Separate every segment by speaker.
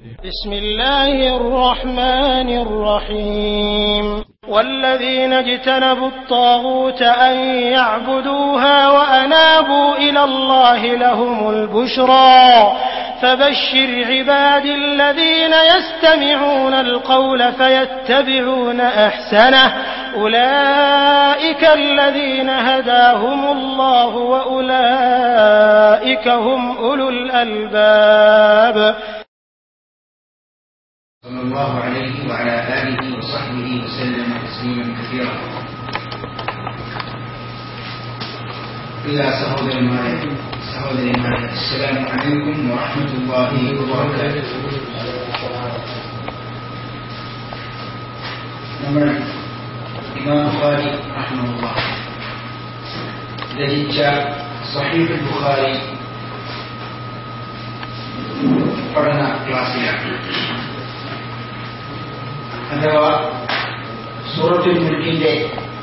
Speaker 1: بسم الله الرحمن الرحيم والذين اجتنبوا الطاغوت أن يعبدوها وأنابوا إلى الله لهم البشرى فبشر عبادي الذين يستمعون القول فيتبعون أحسنه أولئك الذين هداهم الله وأولئك هم أولو الألباب
Speaker 2: صلى الله عليه وعلى آله وصحبه وسلم تسليما كثيرا പ്രിയ സഹോദരന്മാരെ സഹോദരിമാരെ അസ്സലാമു അലൈക്കും വറഹ്മത്തുള്ളാഹി വബറകാതുഹു നമ്മൾ ഇമാം ബുഖാരി റഹ്മത്തുള്ളാഹി രചിച്ച സഹീഹ് ബുഖാരി പഠന ക്ലാസ്സിലാണ് അഥവാ സൂറത്തുൽ മുൽക്കിന്റെ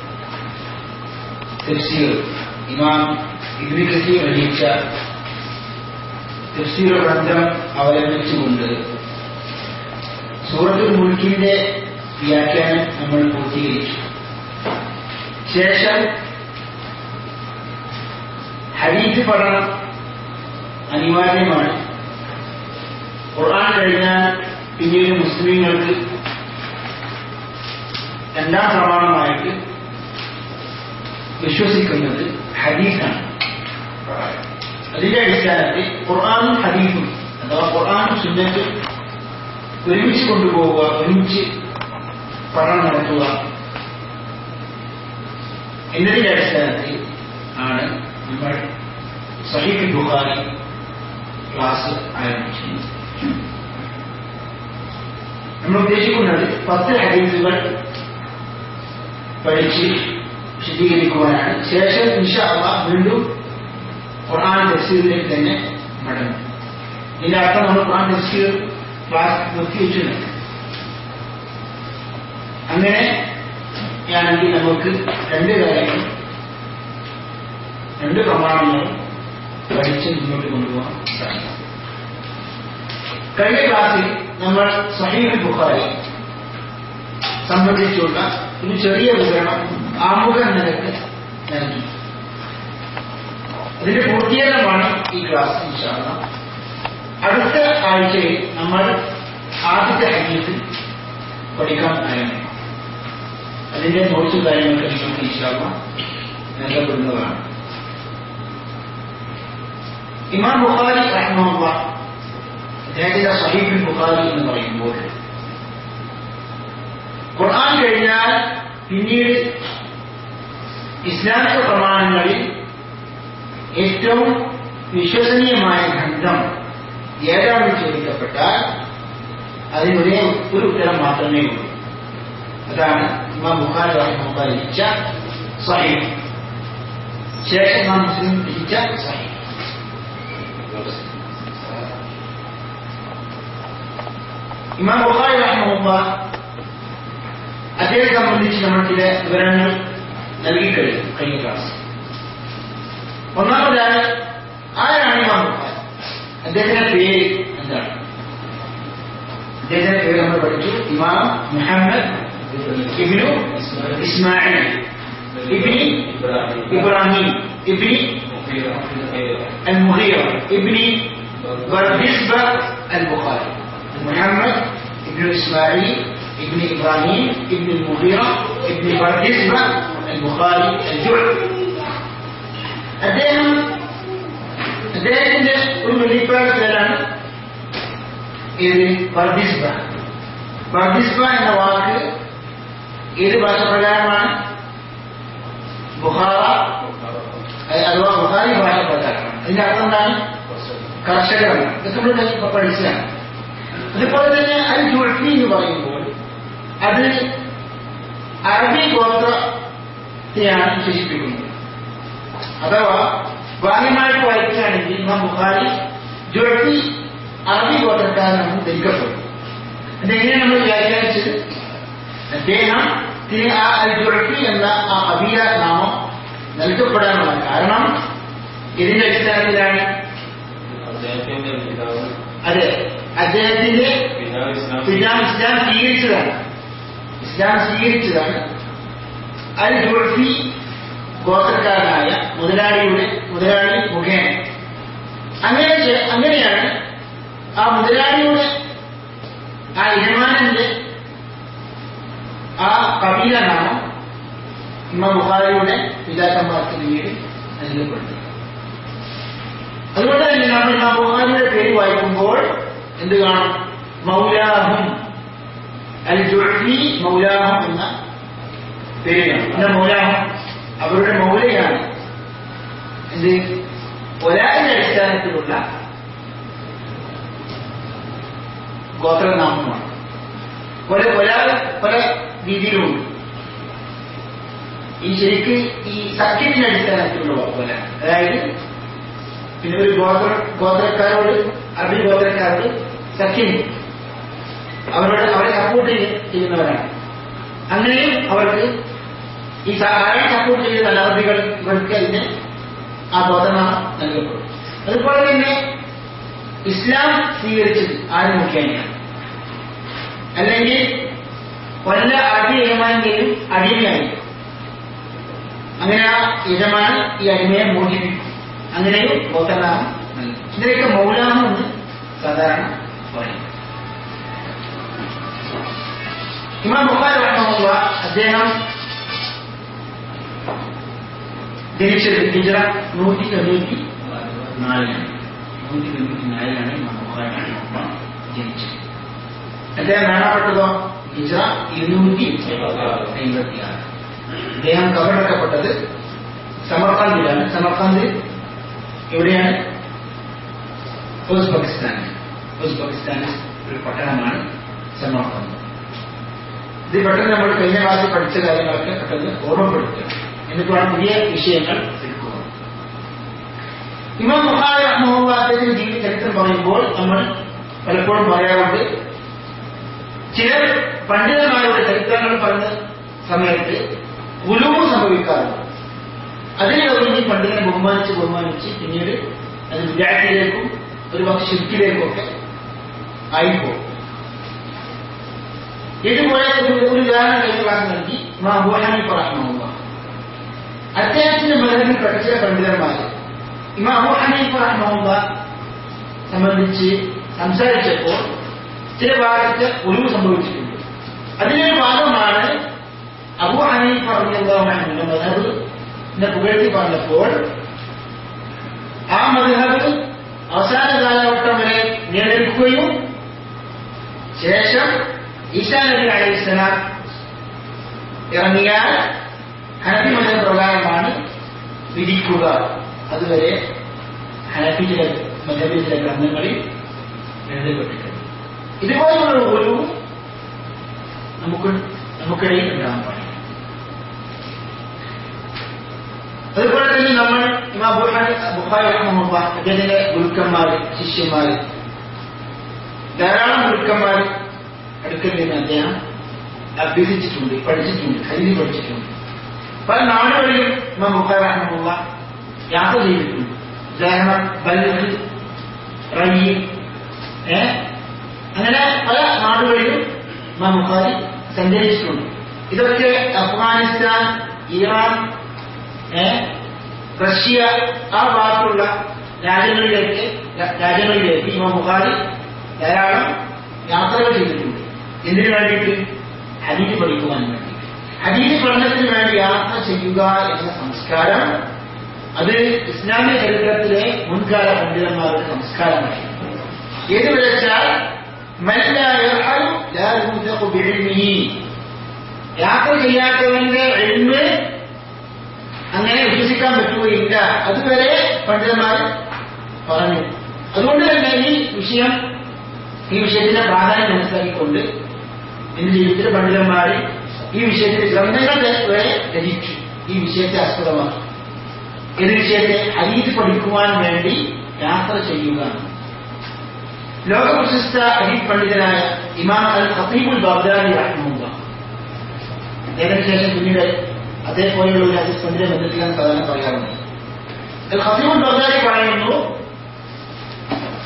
Speaker 2: തഫ്സീർ ഇമാം ഇബ്നു കസീർ രചിച്ച തഫ്സീർ ഗ്രന്ഥം അവലംബിച്ചുകൊണ്ട് സൂറത്തുൽ മുൽക്കിന്റെ വ്യാഖ്യാനം നമ്മൾ പൂർത്തീകരിച്ചു ശേഷം ഹരീഫ് പഠനം അനിവാര്യമാണ് ഖുർആൻ കഴിഞ്ഞാൽ പിന്നീട് മുസ്ലിങ്ങൾക്ക് രണ്ടാം പ്രമാണമായിട്ട് വിശ്വസിക്കുന്നത് ഹദീസാണ് അതിന്റെ അടിസ്ഥാനത്തിൽ ഖുർആാനും ഹദീഫും അഥവാ ഖുർആാനും സുന്നത്തും ഒരുമിച്ച് കൊണ്ടുപോവുക ഒരുമിച്ച് പഠനം നടത്തുക എന്നതിന്റെ അടിസ്ഥാനത്തിൽ ആണ് നമ്മൾ സഹീഫ് ബുഖാരി ക്ലാസ് ആരംഭിച്ചത് നമ്മൾ ഉദ്ദേശിക്കുന്നത് പത്ത് ഹദീസുകൾ പഠിച്ച് വിശദീകരിക്കുവാനാണ് ശേഷം ഇൻഷാള്ള വീണ്ടും ഖുർആൻ തഫ്സീറിലേക്ക് തന്നെ മടങ്ങും ഇതിന്റെ അർത്ഥം നമ്മൾ ഖുർആൻ തഫ്സീർ ക്ലാസ് നിർത്തിവെച്ചിട്ടുണ്ട് അങ്ങനെ ആണെങ്കിൽ നമുക്ക് രണ്ട് കാര്യങ്ങൾ രണ്ട് പ്രമാണങ്ങളും പഠിച്ച് മുന്നോട്ട് കൊണ്ടുപോകാൻ സാധിക്കും കഴിഞ്ഞ ക്ലാസ്സിൽ നമ്മൾ സഹീഹ് ബുഖാരി സംബന്ധിച്ചുള്ള ഒരു ചെറിയ വിവരണം ആമുഖ നിലക്ക് നൽകി അതിന്റെ പൂർത്തീകരണമാണ് ഈ ക്ലാസ് ഇൻഷാല്ല അടുത്ത ആഴ്ചയിൽ നമ്മൾ ആദ്യത്തെ ഹദീസ് പഠിക്കാൻ ആരംഭിക്കും അതിന്റെ നോട്ട്സ് കാര്യങ്ങളൊക്കെ നിങ്ങൾക്ക് ഇൻഷാല്ല നൽകപ്പെടുന്നതാണ് ഇമാം ബുഖാരി റഹ്മുള്ള അദ്ദേഹത്തിന്റെ സഹീഫുൽ ബുഖാരി എന്ന് പറയുമ്പോൾ ഖുർആൻ കഴിഞ്ഞാൽ പിന്നീട് ഇസ്ലാമിക പ്രമാണങ്ങളിൽ ഏറ്റവും വിശ്വസനീയമായ ഗ്രന്ഥം ഏതാണെന്ന് ചോദിക്കപ്പെട്ടാൽ അതിനൊരേ ഒരു ഉത്തരം മാത്രമേ ഉള്ളൂ അതാണ് ഇമാം ബുഖാരി റഹ്മുള്ള രചിച്ച സഹീഫ് ശേഷം ഇമാം മുസ്ലിം രചിച്ച സഹീഫ് ഇമാം ബുഖാരി റഹ്മുള്ള അദ്ദേഹത്തെ സംബന്ധിച്ച് നമ്മൾ ചില വിവരങ്ങൾ നൽകിക്കഴിഞ്ഞു കഴിഞ്ഞ ക്ലാസ് ഒന്നാമതാണ് ആരാണ് ഇമാം ബുഖാരി അദ്ദേഹത്തിന്റെ പേര് എന്താണ് അദ്ദേഹത്തിന്റെ പേര് നമ്മൾ പഠിച്ചു ഇമാം മുഹമ്മദ് ഇബ്നു ഇസ്മായിൽ ഇബ്നി ഇബ്രാഹിം ഇബ്നി المغيرة ابن بردسبة البخاري محمد ابن إسماعيل ابن إبراهيم ابن المغيرة ابن بردسبة البخاري الجعفي അദ്ദേഹം അദ്ദേഹത്തിന്റെ ഒരു വെളിപ്പാട് പേരാണ് ഇത് ബർദിസ്ബ ബർദിസ്ബ എന്ന വാക്ക് ഏത് ഭാഷ പ്രകാരമാണ് ബുഹാറ അഥവാ ബുഹാരി ഭാഷ പ്രകാരമാണ് അതിന്റെ അർത്ഥം എന്താണ് കർഷകരാണ് ഇതൊക്കെ നമ്മൾ പഠിച്ചതാണ് അതുപോലെ തന്നെ അൽ ജുൾഫി എന്ന് പറയുമ്പോൾ അത് അറബി ഗോത്രത്തെയാണ് വിശേഷിപ്പിക്കുന്നത് അഥവാ ബാഹ്യമായിട്ട് വായിക്കുകയാണെങ്കിൽ ഇമാം ബുഖാരി ജുൾഫി അറബി ഗോത്രക്കാരനാണ് ധരിക്കപ്പെടും അതെങ്ങനെയാണ് നമ്മൾ വ്യാഖ്യാനിച്ചത് അദ്ദേഹം ആ അൽ ജുൾഫി എന്ന ആ അബീല നാമം നൽകപ്പെടാനുള്ള കാരണം ഇതിന്റെ അടിസ്ഥാനത്തിലാണ് അതെ
Speaker 3: അദ്ദേഹത്തിന്റെ പിതാവ് ഇസ്ലാം സ്വീകരിച്ചതാണ് ഇസ്ലാം സ്വീകരിച്ചതാണ് അൽ ജുൾഫി ഗോത്രക്കാരനായ മുതലാളിയുടെ മുതലാളി മുഖേന അങ്ങനെ ചെ- അങ്ങനെയാണ് ആ മുതലാളിയുടെ ആ യജമാനന്റെ ആ കബീല നാമം ഇമ്മ ബുഹാരിയുടെ പിതാക്കന്മാർക്ക് പിന്നീട് നൽകപ്പെട്ടു അതുകൊണ്ട് തന്നെ നമ്മൾ ഇമാം ബുഹാരിയുടെ പേര് വായിക്കുമ്പോൾ എന്ത് കാണും മൗലാഹും അൽ ജുഹി മൗലാഹും എന്ന പേരാണ് എന്ന മൗലാഹും അവരുടെ മൗലയാണ് എന്ത് ഒരാളുടെ അടിസ്ഥാനത്തിലുള്ള ഗോത്രനാമമാണ് പല ഒരാൾ പല രീതിയിലുമുണ്ട് ഈ ശരിക്ക് ഈ സത്യത്തിന്റെ അടിസ്ഥാനത്തിലുള്ള പോലെ അതായത് പിന്നെ ഒരു ഗോത്ര ഗോത്രക്കാരോട് അറബി ഗോത്രക്കാരോട് സഖ്യം അവരോട് അവരെ സപ്പോർട്ട് ചെയ്യുന്നവരാണ് അങ്ങനെയും അവർക്ക് ഈ സ- ആരെ സപ്പോർട്ട് ചെയ്യുന്ന അനർബികൾ ഇവർക്ക് അതിന് ആ ഗോത്രനാമം നൽകപ്പെടും അതുപോലെ തന്നെ ഇസ്ലാം സ്വീകരിച്ചത് ആര് മുഖേനയാണ് അല്ലെങ്കിൽ വല്ല അടി യജമാനെങ്കിലും അടിമയായി അങ്ങനെ ആ യജമാനൻ ഈ അടിമയെ മോചിപ്പിക്കും അങ്ങനെയും ഗോത്രനാമം നൽകും ഇതിനൊക്കെ മൗലാമം എന്ന് സാധാരണ പറയും ഇമാം ബുഖാരി റഹ്മഹുള്ള അദ്ദേഹം ജനിച്ചത് ഹിജറ നൂറ്റി തൊണ്ണൂറ്റി നാലിലാണ് നൂറ്റി തൊണ്ണൂറ്റി നാലിലാണ് ഇമാം ബുഖാരി റഹ്മഹുള്ള ജനിച്ചത് അദ്ദേഹം മരണപ്പെട്ടതോ ഹിജറ ഇരുന്നൂറ്റി അമ്പത്തി ആറ് അദ്ദേഹം കബറടക്കപ്പെട്ടത് സമർഖാന്തിലാണ് സമർഖാന്ത് എവിടെയാണ് ഉസ്ബെക്കിസ്ഥാനിൽ ഉസ്ബെക്കിസ്ഥാനിൽ ഒരു പട്ടണമാണ് സമർഖാന്ത് ഇത് പെട്ടെന്ന് നമ്മൾ കഴിഞ്ഞ ക്ലാസ്സിൽ പഠിച്ച കാര്യങ്ങളൊക്കെ പെട്ടെന്ന് ഓർമ്മപ്പെടുത്തുക എന്നിട്ട് വേണം പുതിയ വിഷയങ്ങൾ എടുക്കുക ഇമാം ബുഖാരി റഹ്മഹുള്ള അദ്ദേഹത്തിന്റെ ജീവിത ചരിത്രം പറയുമ്പോൾ നമ്മൾ പലപ്പോഴും പറയാറുണ്ട് ചിലർ പണ്ഡിതന്മാരുടെ ചരിത്രങ്ങൾ പറഞ്ഞ സമയത്ത് ഉലുവ് സംഭവിക്കാറുണ്ട് അതിനെ ഒതുങ്ങി പണ്ഡിതനെ ബഹുമാനിച്ച് ബഹുമാനിച്ച് പിന്നീട് അത് വിദ്യാർത്ഥിയിലേക്കും ഒരു പക്ഷെ ശുദ്ധിയിലേക്കും ഒക്കെ ആയിപ്പോകും ഇതുപോലെ ഒരു ഒരു ഉദാഹരണം കഴിഞ്ഞ ക്ലാസ് നൽകി മാ അബൂഹനീഫ് റഹ്മഹുള്ള അദ്ദേഹത്തിന്റെ മതത്തിൽപ്പെട്ട ചില പണ്ഡിതന്മാർ ഇമാ അബൂ ഹനീഫ് റഹ്മഹുള്ള സംബന്ധിച്ച് സംസാരിച്ചപ്പോൾ ചില ഭാഗത്ത് ഒഴിവ് സംഭവിച്ചിട്ടുണ്ട് അതിനൊരു ഭാഗമാണ് അബു ഹനീഫ് റളിയല്ലാഹുവിന്റെ മധബ് പുകഴ്ത്തി പറഞ്ഞപ്പോൾ ആ മധബ് അവസാന കാലഘട്ടം വരെ നിലനിൽക്കുകയും ശേഷം ഈസാ നബി അലൈഹിസ്സലാം ഇറങ്ങിയാൽ ഹനഫി മതം പ്രകാരമാണ് വിധിക്കുക അതുവരെ ഹനഫി ചില മതബി ചില ഗ്രന്ഥങ്ങളിൽ എഴുതപ്പെട്ടിട്ടുണ്ട് ഇതുപോലുള്ള ഒരു നമുക്ക് നമുക്കിടയിൽ ഉണ്ടാകാൻ പാടില്ല അതുപോലെ തന്നെ നമ്മൾ ഇമാം ബുഹാരി ബുഹാരി റഹ്മഹുള്ള അദ്ദേഹത്തിന്റെ ഗുരുക്കന്മാര് ശിഷ്യന്മാര് ധാരാളം ഗുരുക്കന്മാർ അടുക്കൽ നിന്ന് അദ്ദേഹം അഭ്യസിച്ചിട്ടുണ്ട് പഠിച്ചിട്ടുണ്ട് ഹരിതി പഠിച്ചിട്ടുണ്ട് പല നാടുകളിലും ഇമാം ബുഹാരി റഹ്മഹുള്ള യാത്ര ചെയ്തിട്ടുണ്ട് ഉദാഹരണം ബൽഹ് റയി ഏ അങ്ങനെ പല നാടുകളിലും ഇമാം ബുഖാരി സഞ്ചരിച്ചിട്ടുണ്ട് ഇതൊക്കെ അഫ്ഗാനിസ്ഥാൻ ഇറാൻ ഏ, റഷ്യ ആ ഭാഗത്തുള്ള രാജ്യങ്ങളിലേക്ക് രാ- രാജ്യങ്ങളിലേക്ക് ഇമാം ബുഖാരി ധാരാളം യാത്രകൾ ചെയ്തിട്ടുണ്ട് എന്തിനു വേണ്ടിയിട്ട് ഹദീദ് പഠിക്കുവാൻ വേണ്ടി ഹദീദ് പഠനത്തിന് വേണ്ടി യാത്ര ചെയ്യുക എന്ന സംസ്കാരം അത് ഇസ്ലാമിക ചരിത്രത്തിലെ മുൻകാല പണ്ഡിതന്മാരുടെ സംസ്കാരമാണ് ഏത് വെച്ചാൽ من لا يرحل لا يوثق بعلمه യാത്ര ചെയ്യാത്തവന്റെ എൽമ് അങ്ങനെ വിശ്വസിക്കാൻ പറ്റുകയില്ല അതുവരെ പണ്ഡിതന്മാർ പറഞ്ഞു അതുകൊണ്ട് തന്നെ ഈ വിഷയം ഈ വിഷയത്തിന്റെ പ്രാധാന്യം മനസ്സിലാക്കിക്കൊണ്ട് എന്റെ ജീവിതത്തിലെ പണ്ഡിതന്മാർ ഈ വിഷയത്തിൽ ഗ്രന്ഥങ്ങൾ വരെ രചിച്ചു ഈ വിഷയത്തെ ആസ്പദമാക്കി ഏത് വിഷയത്തെ ഹരീത് പഠിക്കുവാൻ വേണ്ടി യാത്ര ചെയ്യുക ലോകപ്രശസ്ത ഹരീത് പണ്ഡിതനായ ഇമാം അൽ ഖത്തീബുൽ ബാഗ്ദാദി റഹ്മുള്ള അതിനു ശേഷം പിന്നീട് അതേപോലെയുള്ള ഒരു ഹദീസ് പണ്ഡിത ബന്ധത്തിലാണ് സാധാരണ പറയാറുണ്ട് അൽ ഖത്തീബുൽ ബാഗ്ദാദി പറയുന്നു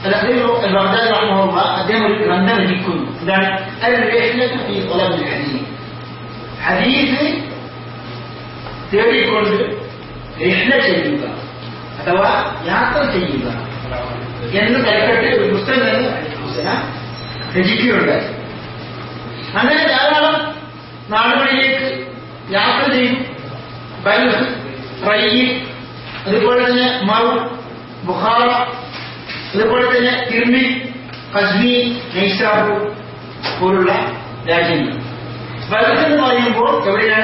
Speaker 3: ബഗ്ദാദി റഹ്മുള്ള അദ്ദേഹം ഒരു ഗ്രന്ഥം രചിക്കുന്നു എന്താണ് ഹദീസ് ഹദീസ് തേടിക്കൊണ്ട് രഹ്ന ചെയ്യുക അഥവാ യാത്ര ചെയ്യുക എന്ന് തലക്കെട്ട് ഒരു പുസ്തകം തന്നെ രചിക്കുകയുണ്ടായി അങ്ങനെ ധാരാളം നാടുകളിലേക്ക് യാത്ര ചെയ്യും ബൽഹ് റയ്യ് അതുപോലെ തന്നെ മൗ ബുഖാറ അതുപോലെ തന്നെ തിർമി കസ്മി നൈസാബു പോലുള്ള രാജ്യങ്ങൾ ബൽഹ് എന്ന് പറയുമ്പോൾ എവിടെയാണ്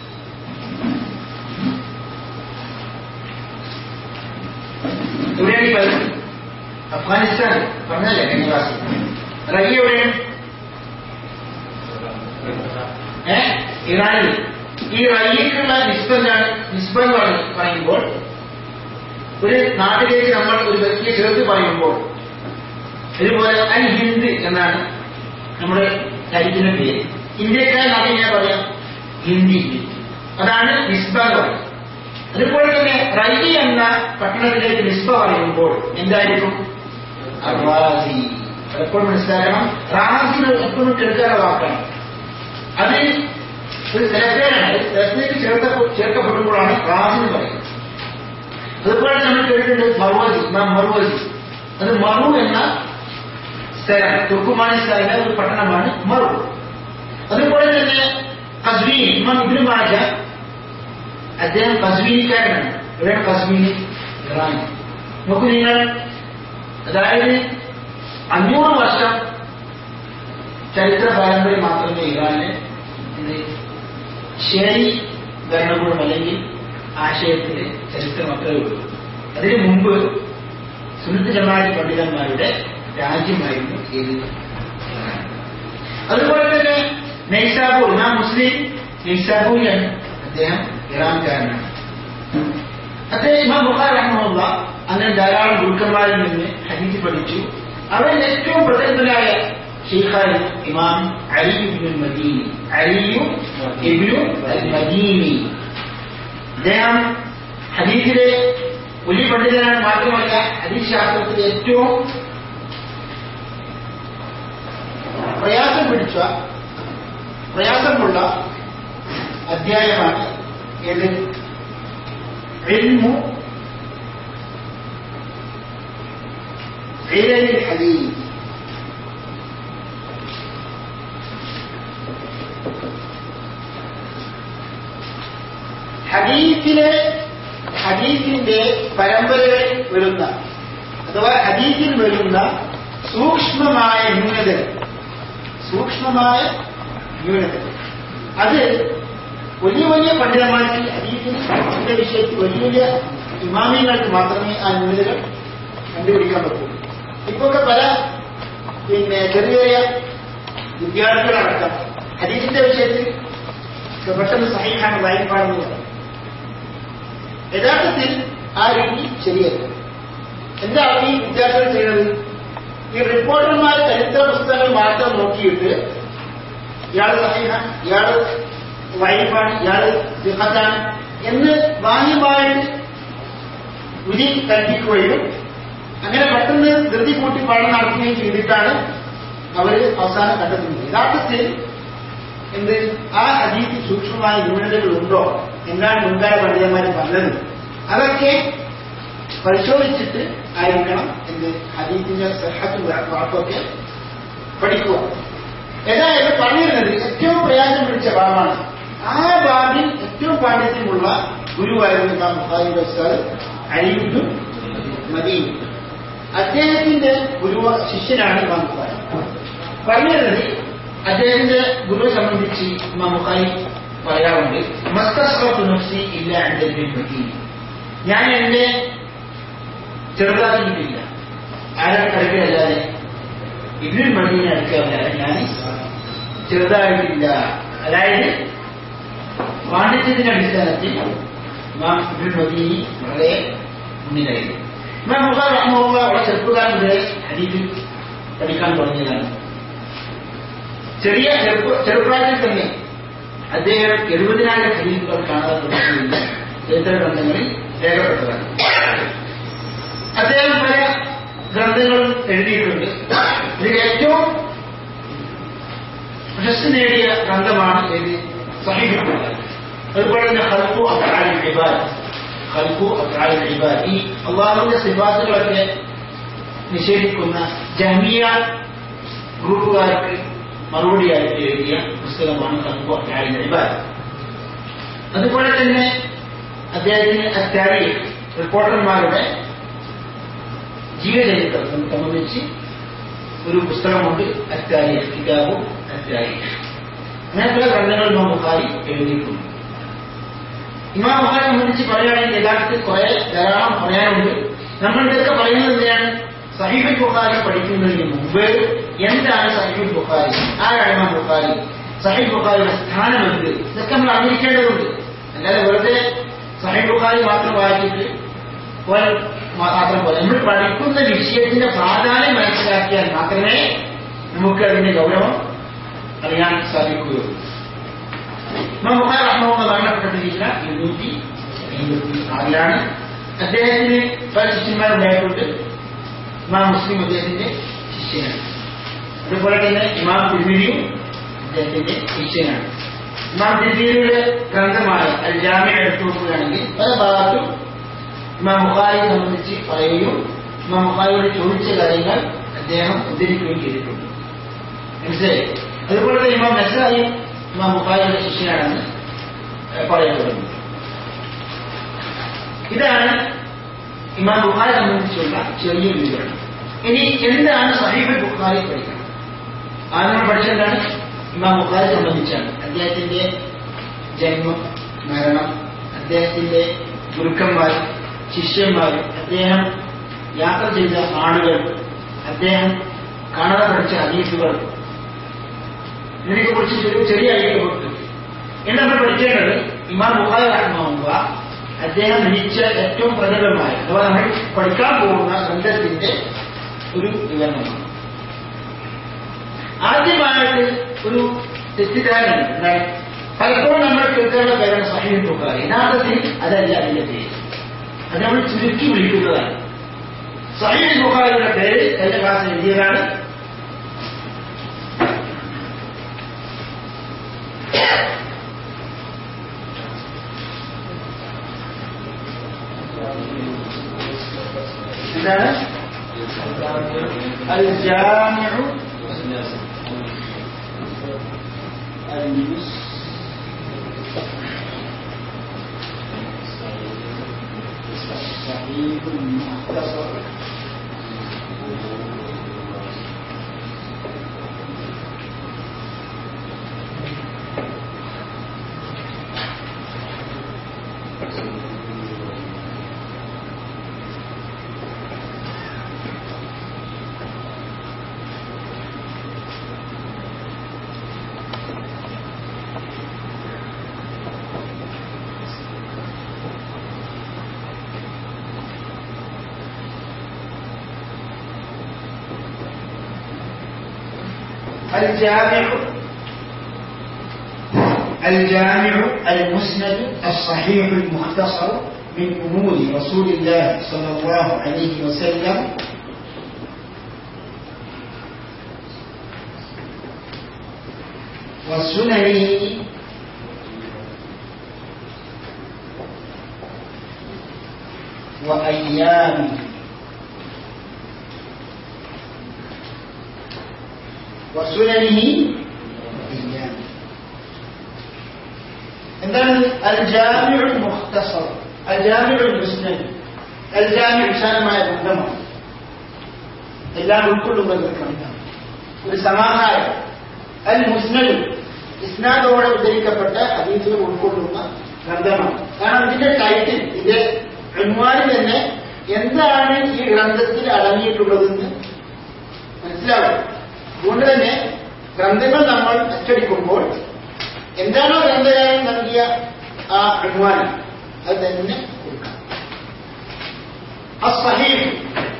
Speaker 3: എവിടെയാണ് ഈ ബൽഹ് അഫ്ഗാനിസ്ഥാൻ പറഞ്ഞല്ലേ കഴിഞ്ഞ ക്ലാസ്സിൽ റയ്യ എവിടെയാണ് ഏ ഇറാനിൽ ഈ റയ്യക്കുള്ള നിസ്ബന്ധാണ് നിസ്ബ എന്ന് പറയും- പറയുമ്പോൾ ഒരു നാട്ടിലേക്ക് നമ്മൾ ഒരു വ്യക്തിയെ ചേർത്ത് പറയുമ്പോൾ ഇതുപോലെ അൽ ഹിന്ദ് എന്നാണ് നമ്മുടെ രാജ്യത്തിന്റെ പേര് ഇന്ത്യക്കാരൻ നാട്ടിൽ ഞാൻ പറയാം ഹിന്ദി അതാണ് നിസ്ബ എന്ന് പറയുന്നത് അതുപോലെ തന്നെ റയ്യ എന്ന പട്ടണത്തിലേക്ക് നിസ്ബ പറയുമ്പോൾ എന്തായിരിക്കും റാസി പലപ്പോഴും മനസ്സിലാക്കണം റാസിന് എപ്പോഴും കേൾക്കാനുള്ള വാക്കാണ് അത് ഒരു സ്ഥലത്തേനാണ് സ്ഥലത്തേക്ക് ചേർത്ത ചേർക്കപ്പെടുമ്പോഴാണ് റാസി എന്ന് പറയുന്നത് അതുപോലെ നമ്മൾ കേട്ടിട്ടുണ്ട് മർവസി ഇമാം മർവസി അത് മറു എന്ന സ്ഥലം തുർക്കുമാനിസ്ഥാനിലെ ഒരു പട്ടണമാണ് മറു അതുപോലെ തന്നെ കസ്മീൻ ഇമാം ഇബ്നു മാജ അദ്ദേഹം കസ്മീനിക്കാരനാണ് എവിടെയാണ് കസ്മീനി ഇറാൻ നോക്കൂ നിങ്ങൾ അതായത് അഞ്ഞൂറ് വർഷം ചരിത്ര പാരമ്പര്യം മാത്രമേ ഇറാന് ഇത് ശരി ഭരണകൂടം അല്ലെങ്കിൽ ആശയത്തിന്റെ ചരിത്രം അത്രയേ ഉള്ളൂ അതിനു മുമ്പ് സുനിത് ജമാഅത്ത് പണ്ഡിതന്മാരുടെ രാജ്യമായിരുന്നു ഏത് ഇറാൻ. അതുപോലെ തന്നെ നൈസാബൂർ നാം മുസ്ലിം നൈസാബൂരിലാണ് അദ്ദേഹം ഇറാൻകാരനാണ് അദ്ദേഹം ഇമാം ബുഖാർ റഹ്മുള്ള അങ്ങനെ ധാരാളം ഗുരുക്കന്മാരിൽ നിന്ന് ഹദീസ് പഠിച്ചു അവരിൽ ഏറ്റവും പ്രസിദ്ധനായ ഷെയ്ഖായി ഇമാം അലി ഇബ്നുൽ മദീനി അലിയു ഇബ്നു അൽ മദീനി അദ്ദേഹം ഹദീസിലെ വലിയ പണ്ഡിതനാണ് മാത്രമല്ല ഹദീസ് ശാസ്ത്രത്തിലെ ഏറ്റവും പ്രയാസം പിടിച്ച പ്രയാസമുള്ള അധ്യായമാണ് ഏത് علم علل الحديث ഹദീസിലെ ഹദീസിന്റെ പരമ്പരയിൽ വരുന്ന അഥവാ ഹദീസിൽ വരുന്ന സൂക്ഷ്മമായ ന്യൂനതകൾ സൂക്ഷ്മമായ ന്യൂനതകൾ അത് വലിയ വലിയ പണ്ഡിതന്മാർക്ക് ഹദീസിന്റെ വിഷയത്തിൽ വലിയ വലിയ ഇമാമിയങ്ങൾക്ക് മാത്രമേ ആ ന്യൂനതകൾ കണ്ടുപിടിക്കാൻ പറ്റൂ ഇപ്പൊക്കെ പല പിന്നെ ചെറിയ ചെറിയ വിദ്യാർത്ഥികളടക്കം ഹദീസിന്റെ വിഷയത്തിൽ പെട്ടെന്ന് സഹിഹാണ് വായിപ്പാടെന്ന് പറയും യഥാർത്ഥത്തിൽ ആ രീതി ശരിയല്ല എന്താണ് ഈ വിദ്യാർത്ഥികൾ ചെയ്യുന്നത് ഈ റിപ്പോർട്ടർമാർ ചരിത്ര പുസ്തകങ്ങൾ മാത്രം നോക്കിയിട്ട് ഇയാള് സഹിഹ ഇയാള് വൈഫാണ് ഇയാള് സിഹത്താണ് എന്ന് ബാഹ്യമായിട്ട് വിധി കൽപ്പിക്കുകയും അങ്ങനെ പെട്ടെന്ന് ധൃതി കൂട്ടി പഠനം നടത്തുകയും ചെയ്തിട്ടാണ് അവര് അവസാനം കണ്ടെത്തുന്നത് യഥാർത്ഥത്തിൽ എന്ത് ആ അതീതി സൂക്ഷ്മമായ ന്യൂനതകൾ ഉണ്ടോ എന്താണ് മുൻകാല പണ്ഡിതന്മാർ പറഞ്ഞത് അതൊക്കെ പരിശോധിച്ചിട്ട് ആയിരിക്കണം എന്ത് ഹദീസിന്റെ സഹത്തും വാക്കൊക്കെ പഠിക്കുക ഏതായാലും പറഞ്ഞിരുന്നത് ഏറ്റവും പ്രയാസം പിടിച്ച ഭാഗമാണ് ആ ബാബിൽ ഏറ്റവും പാണ്ഡിത്യമുള്ള ഗുരുവായിരുന്നു ഇമാം ബുഖാരി ഉസ്താദ് അലിബു മദീൻ അദ്ദേഹത്തിന്റെ ഗുരു ശിഷ്യനാണ് ഇമാം ബുഖാരി പറഞ്ഞിരുന്നത് അദ്ദേഹത്തിന്റെ ഗുരുവെ സംബന്ധിച്ച് ഇമാം ബുഖാരി പറയാറുണ്ട് മസ്തസ്റത്തു നഫ്സി ഇല്ല എന്റെ മദീൻ ഞാൻ എന്നെ ചെറുതാക്കിയിട്ടില്ല ആരാണ് കളിക്കലല്ലാതെ ഇബ്നുൽ മദീന അടുക്കാറില്ല ഞാൻ ചെറുതായിട്ടില്ല അതായത് പാണ്ഡിത്യത്തിന്റെ അടിസ്ഥാനത്തിൽ ഇമാം ഇബ്നുൽ മദീനി വളരെ മുന്നിലായിരുന്നു ഇമാം ബുഖാർ റഹ്മുള്ള വളരെ ചെറുപ്പക്കാരൻ മുതലേ ഹദീസിൽ പഠിക്കാൻ തുടങ്ങിയതാണ് ചെറിയ ചെറുപ്പ ചെറുപ്രായത്തിൽ തന്നെ അദ്ദേഹം എഴുപതിനായിരം ഹദീസുകൾ കാണാൻ തുടങ്ങിയില്ല ചരിത്ര ഗ്രന്ഥങ്ങളിൽ രേഖപ്പെട്ടതാണ് അദ്ദേഹം പല ഗ്രന്ഥങ്ങളും എഴുതിയിട്ടുണ്ട് ഇതിൽ ഏറ്റവും പ്രശസ്തി നേടിയ ഗ്രന്ഥമാണ് ഇത് സഹീഹ് ബുഖാരി അതുപോലെ തന്നെ ഖൽഖു അഫ്ആലിൽ ഇബാദ് ഖൽഖു അഫ്ആലിൽ ഇബാദ് ഈ അള്ളാഹുവിന്റെ സിഫാത്തുകളൊക്കെ നിഷേധിക്കുന്ന ജമിയ ഗ്രൂപ്പുകാർക്ക് മറുപടിയായിട്ട് എഴുതിയ പുസ്തകമാണ് ഖൽഖു അഫ്ആലിൽ ഇബാദ് അതുപോലെ തന്നെ അദ്ദേഹത്തിന് അത്യാരി റിപ്പോർട്ടർമാരുടെ ജീവചരിത്രം സംബന്ധിച്ച് ഒരു പുസ്തകമുണ്ട് അത്യാരി കിതാബും അത്യാരി അങ്ങനെയുള്ള ഗ്രന്ഥങ്ങൾ ഇമാം ബുഖാരി എഴുതിയിട്ടുണ്ട് ഇമാം ബുഖാരി സംബന്ധിച്ച് പറയുകയാണെങ്കിൽ യഥാർത്ഥത്തിൽ കുറെ ധാരാളം പറയാനുണ്ട് നമ്മളിതൊക്കെ പറയുന്നത് എന്തിനാണ് സഹീബ് ബുഖാരി പഠിക്കുന്നതിന് മുമ്പ് എന്താണ് സഹീബ് ബുഖാരി ആരാണ് ഇമാം ബുഖാരി സഹീബ് ബുഖാരിയുടെ സ്ഥാനം എന്ത് ഇതൊക്കെ നമ്മൾ അറിഞ്ഞിരിക്കേണ്ടതുണ്ട് അല്ലാതെ വെറുതെ സഹീബ് ബുഖാരി മാത്രം വായിച്ചിട്ട് പോയാൽ മാത്രം പോലെ നമ്മൾ പഠിക്കുന്ന വിഷയത്തിന്റെ പ്രാധാന്യം മനസ്സിലാക്കിയാൽ മാത്രമേ നമുക്ക് അതിന്റെ ഗൗരവം അറിയാൻ സാധിക്കുകയുള്ളൂ ഇമാം ബുഖാരി റഹ്മുള്ള മരണപ്പെട്ടിരിക്കുന്ന ഇരുന്നൂറ്റി എൺപത്തി ആറിലാണ് അദ്ദേഹത്തിന് പല ശിഷ്യന്മാരുണ്ടായിട്ടുണ്ട് ഇമാം മുസ്ലിം അദ്ദേഹത്തിന്റെ ശിഷ്യനാണ് അതുപോലെ തന്നെ ഇമാം തിരുമിരിയും അദ്ദേഹത്തിന്റെ ശിഷ്യനാണ് ഇമാം തിരുമിരിയുടെ ഗ്രന്ഥമായ അൽ ജാമ്യ എടുത്തു നോക്കുകയാണെങ്കിൽ പല ഭാഗത്തും ഇമാം ബുഖാരിയെ സംബന്ധിച്ച് പറയുകയും ഇമാം ബുഖാരിയോട് ചോദിച്ച കാര്യങ്ങൾ അദ്ദേഹം ഉദ്ധരിക്കുകയും ചെയ്തിട്ടുണ്ട് മനസ്സിലായി അതുപോലെ തന്നെ ഇമാം നസായി ഇമാം ബുഖാരിയുടെ ശിഷ്യനാണെന്ന് പറയപ്പെടുന്നു ഇതാണ് ഇമാം ബുഖാരി സംബന്ധിച്ചുള്ള ചെറിയ വിവരണം ഇനി എന്താണ് സഹീബ് ബുഖാരി പഠിക്കണം ആദ്യം നമ്മൾ പഠിച്ചെന്താണ് ഇമാം ബുഖാരി സംബന്ധിച്ചാണ് അദ്ദേഹത്തിന്റെ ജന്മം മരണം അദ്ദേഹത്തിന്റെ ഗുരുക്കന്മാർ ശിഷ്യന്മാർ അദ്ദേഹം യാത്ര ചെയ്ത ആളുകൾ അദ്ദേഹം കാണാതെ പഠിച്ച ഹദീസുകൾ ഇതിനെ കുറിച്ച് ചെറിയ ചെറിയ ഐക്യപ്പെട്ടു എന്ന് നമ്മൾ പഠിക്കേണ്ടത് ഇമാം ബുഖാരി റഹ്മുള്ള അദ്ദേഹം രചിച്ച ഏറ്റവും പ്രകടമായ അഥവാ നമ്മൾ പഠിക്കാൻ പോകുന്ന ഗ്രന്ഥത്തിന്റെ ഒരു വിവരണമാണ് ആദ്യമായിട്ട് ഒരു തെറ്റിദ്ധാരണ എന്താണ് പലപ്പോഴും നമ്മൾ കേൾക്കേണ്ട പേരാണ് സഹീൽ ബുഖാരി യഥാർത്ഥത്തിൽ അതല്ല അതിന്റെ പേര് അത് നമ്മൾ ചുരുക്കി വിളിക്കുന്നതാണ് സഹീൽ ബുഖാരിയുടെ പേര് കഴിഞ്ഞ ക്ലാസ് എഴുതിയതാണ് എന്താണ് അൽ ജാമിഉ صحيح مختصر الجامع الجامع المسند الصحيح المختصر من أمور رسول الله صلى الله عليه وسلم وسننه وأيامه وسننه وأيامه എന്താണ് അൽ ജാമിഉൽ മുഖ്തസർ അൽ ജാമിഉൽ മുസ്നദ് അൽ ജാമി വിശാലമായ ഗ്രന്ഥമാണ് എല്ലാം ഉൾക്കൊള്ളുന്ന ഒരു ഗ്രന്ഥമാണ് ഒരു സമാഹാരം അൽ മുസ്നദ് ഇസ്നാദോടെ ഉദ്ധരിക്കപ്പെട്ട ഹദീസുകൾ ഉൾക്കൊള്ളുന്ന ഗ്രന്ഥമാണ് കാരണം ഇതിന്റെ ടൈറ്റിൽ ഇതിന്റെ ഉന്മാനിൽ തന്നെ എന്താണ് ഈ ഗ്രന്ഥത്തിൽ അടങ്ങിയിട്ടുള്ളതെന്ന് മനസ്സിലാവും അതുകൊണ്ട് തന്നെ ഗ്രന്ഥങ്ങൾ നമ്മൾ അച്ചടിക്കുമ്പോൾ എന്താണോ ഗ്രന്ഥകാരൻ നൽകിയ ആ അഡ്വാനം അത് തന്നെ കൊടുക്കാം അസഹീഹ്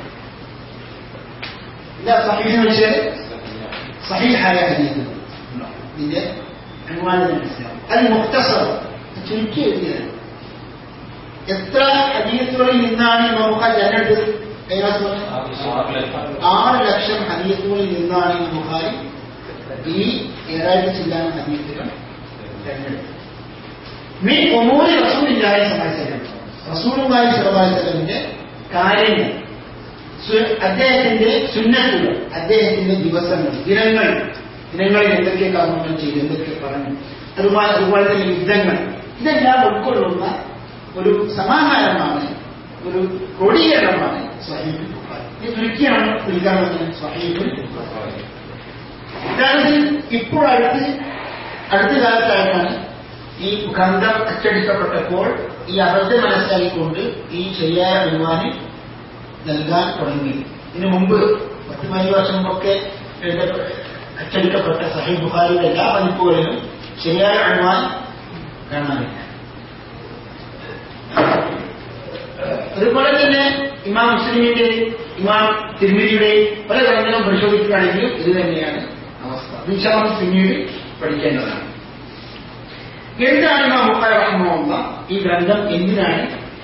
Speaker 3: എന്താ സഹീഹ് എന്ന് വെച്ചാൽ സഹീഹായ ഹദീസ് ഇതിന്റെ അഡ്വാനം മനസ്സിലാവും അത് മുക്തസർ ചുരുക്കി എഴുതിയത് എത്ര ഹദീസുകളിൽ നിന്നാണ് നമുക്ക് തെരഞ്ഞെടുത്തത് ഏകദേശം പറഞ്ഞത്? ആറ് ലക്ഷം ഹദീസുകളിൽ നിന്നാണ് ഈ ബുഖാരി ഈ ഏഴായിരത്തി ചില്ലാനം ഹദീസുകൾ തെരഞ്ഞെടുത്തത് മീ ഒമൂരി റസൂലില്ലായ സമാചാരം റസൂലുമായി സമാചാരത്തിന്റെ കാര്യങ്ങൾ സു- അദ്ദേഹത്തിന്റെ സുന്നത്തുകൾ അദ്ദേഹത്തിന്റെ ദിവസങ്ങൾ ദിനങ്ങൾ ദിനങ്ങളിൽ എന്തൊക്കെ കർമ്മങ്ങൾ ചെയ്തു എന്തൊക്കെ പറഞ്ഞു അതുപോലെ അതുപോലെ തന്നെ യുദ്ധങ്ങൾ ഇതെല്ലാം ഉൾക്കൊള്ളുന്ന ഒരു സമാഹാരമാണ് ഒരു ക്രോഡീകരണമാണ് സ്വഹീബുൽ ബുഖാരി ഇത് ചുരുക്കിയാണ് വിളിക്കാൻ പറ്റുന്നത് സ്വഹീബുൽ ബുഖാരി യഥാർത്ഥത്തിൽ ഇപ്പോൾ അടുത്ത് അടുത്ത കാലത്തായിട്ടാണ് ഈ ഗ്രന്ഥം അച്ചടിക്കപ്പെട്ടപ്പോൾ ഈ അബദ്ധം മനസ്സിലാക്കിക്കൊണ്ട് ഈ ശരിയായ വരുമാനം നൽകാൻ തുടങ്ങി ഇതിനു മുമ്പ് പത്ത് പതിനഞ്ച് വർഷം മുമ്പൊക്കെ എഴുതപ്പെ- അച്ചടിക്കപ്പെട്ട സഹി ബുഖാരിയുടെ എല്ലാ പതിപ്പുകളിലും ശരിയായ അനുമാൻ കാണാനില്ല അതുപോലെ തന്നെ ഇമാം മുസ്ലിമിന്റെ ഇമാം തിരുമിരിയുടെ പല ഗ്രന്ഥങ്ങളും പരിശോധിക്കുകയാണെങ്കിലും ഇത് തന്നെയാണ് അവസ്ഥ നിശാമം പിന്നീട് പഠിക്കേണ്ടതാണ് എന്താണ് ഇമാം ബുഖാരി റഹ്മുള്ള ഈ ഗ്രന്ഥം എന്തിനാണ്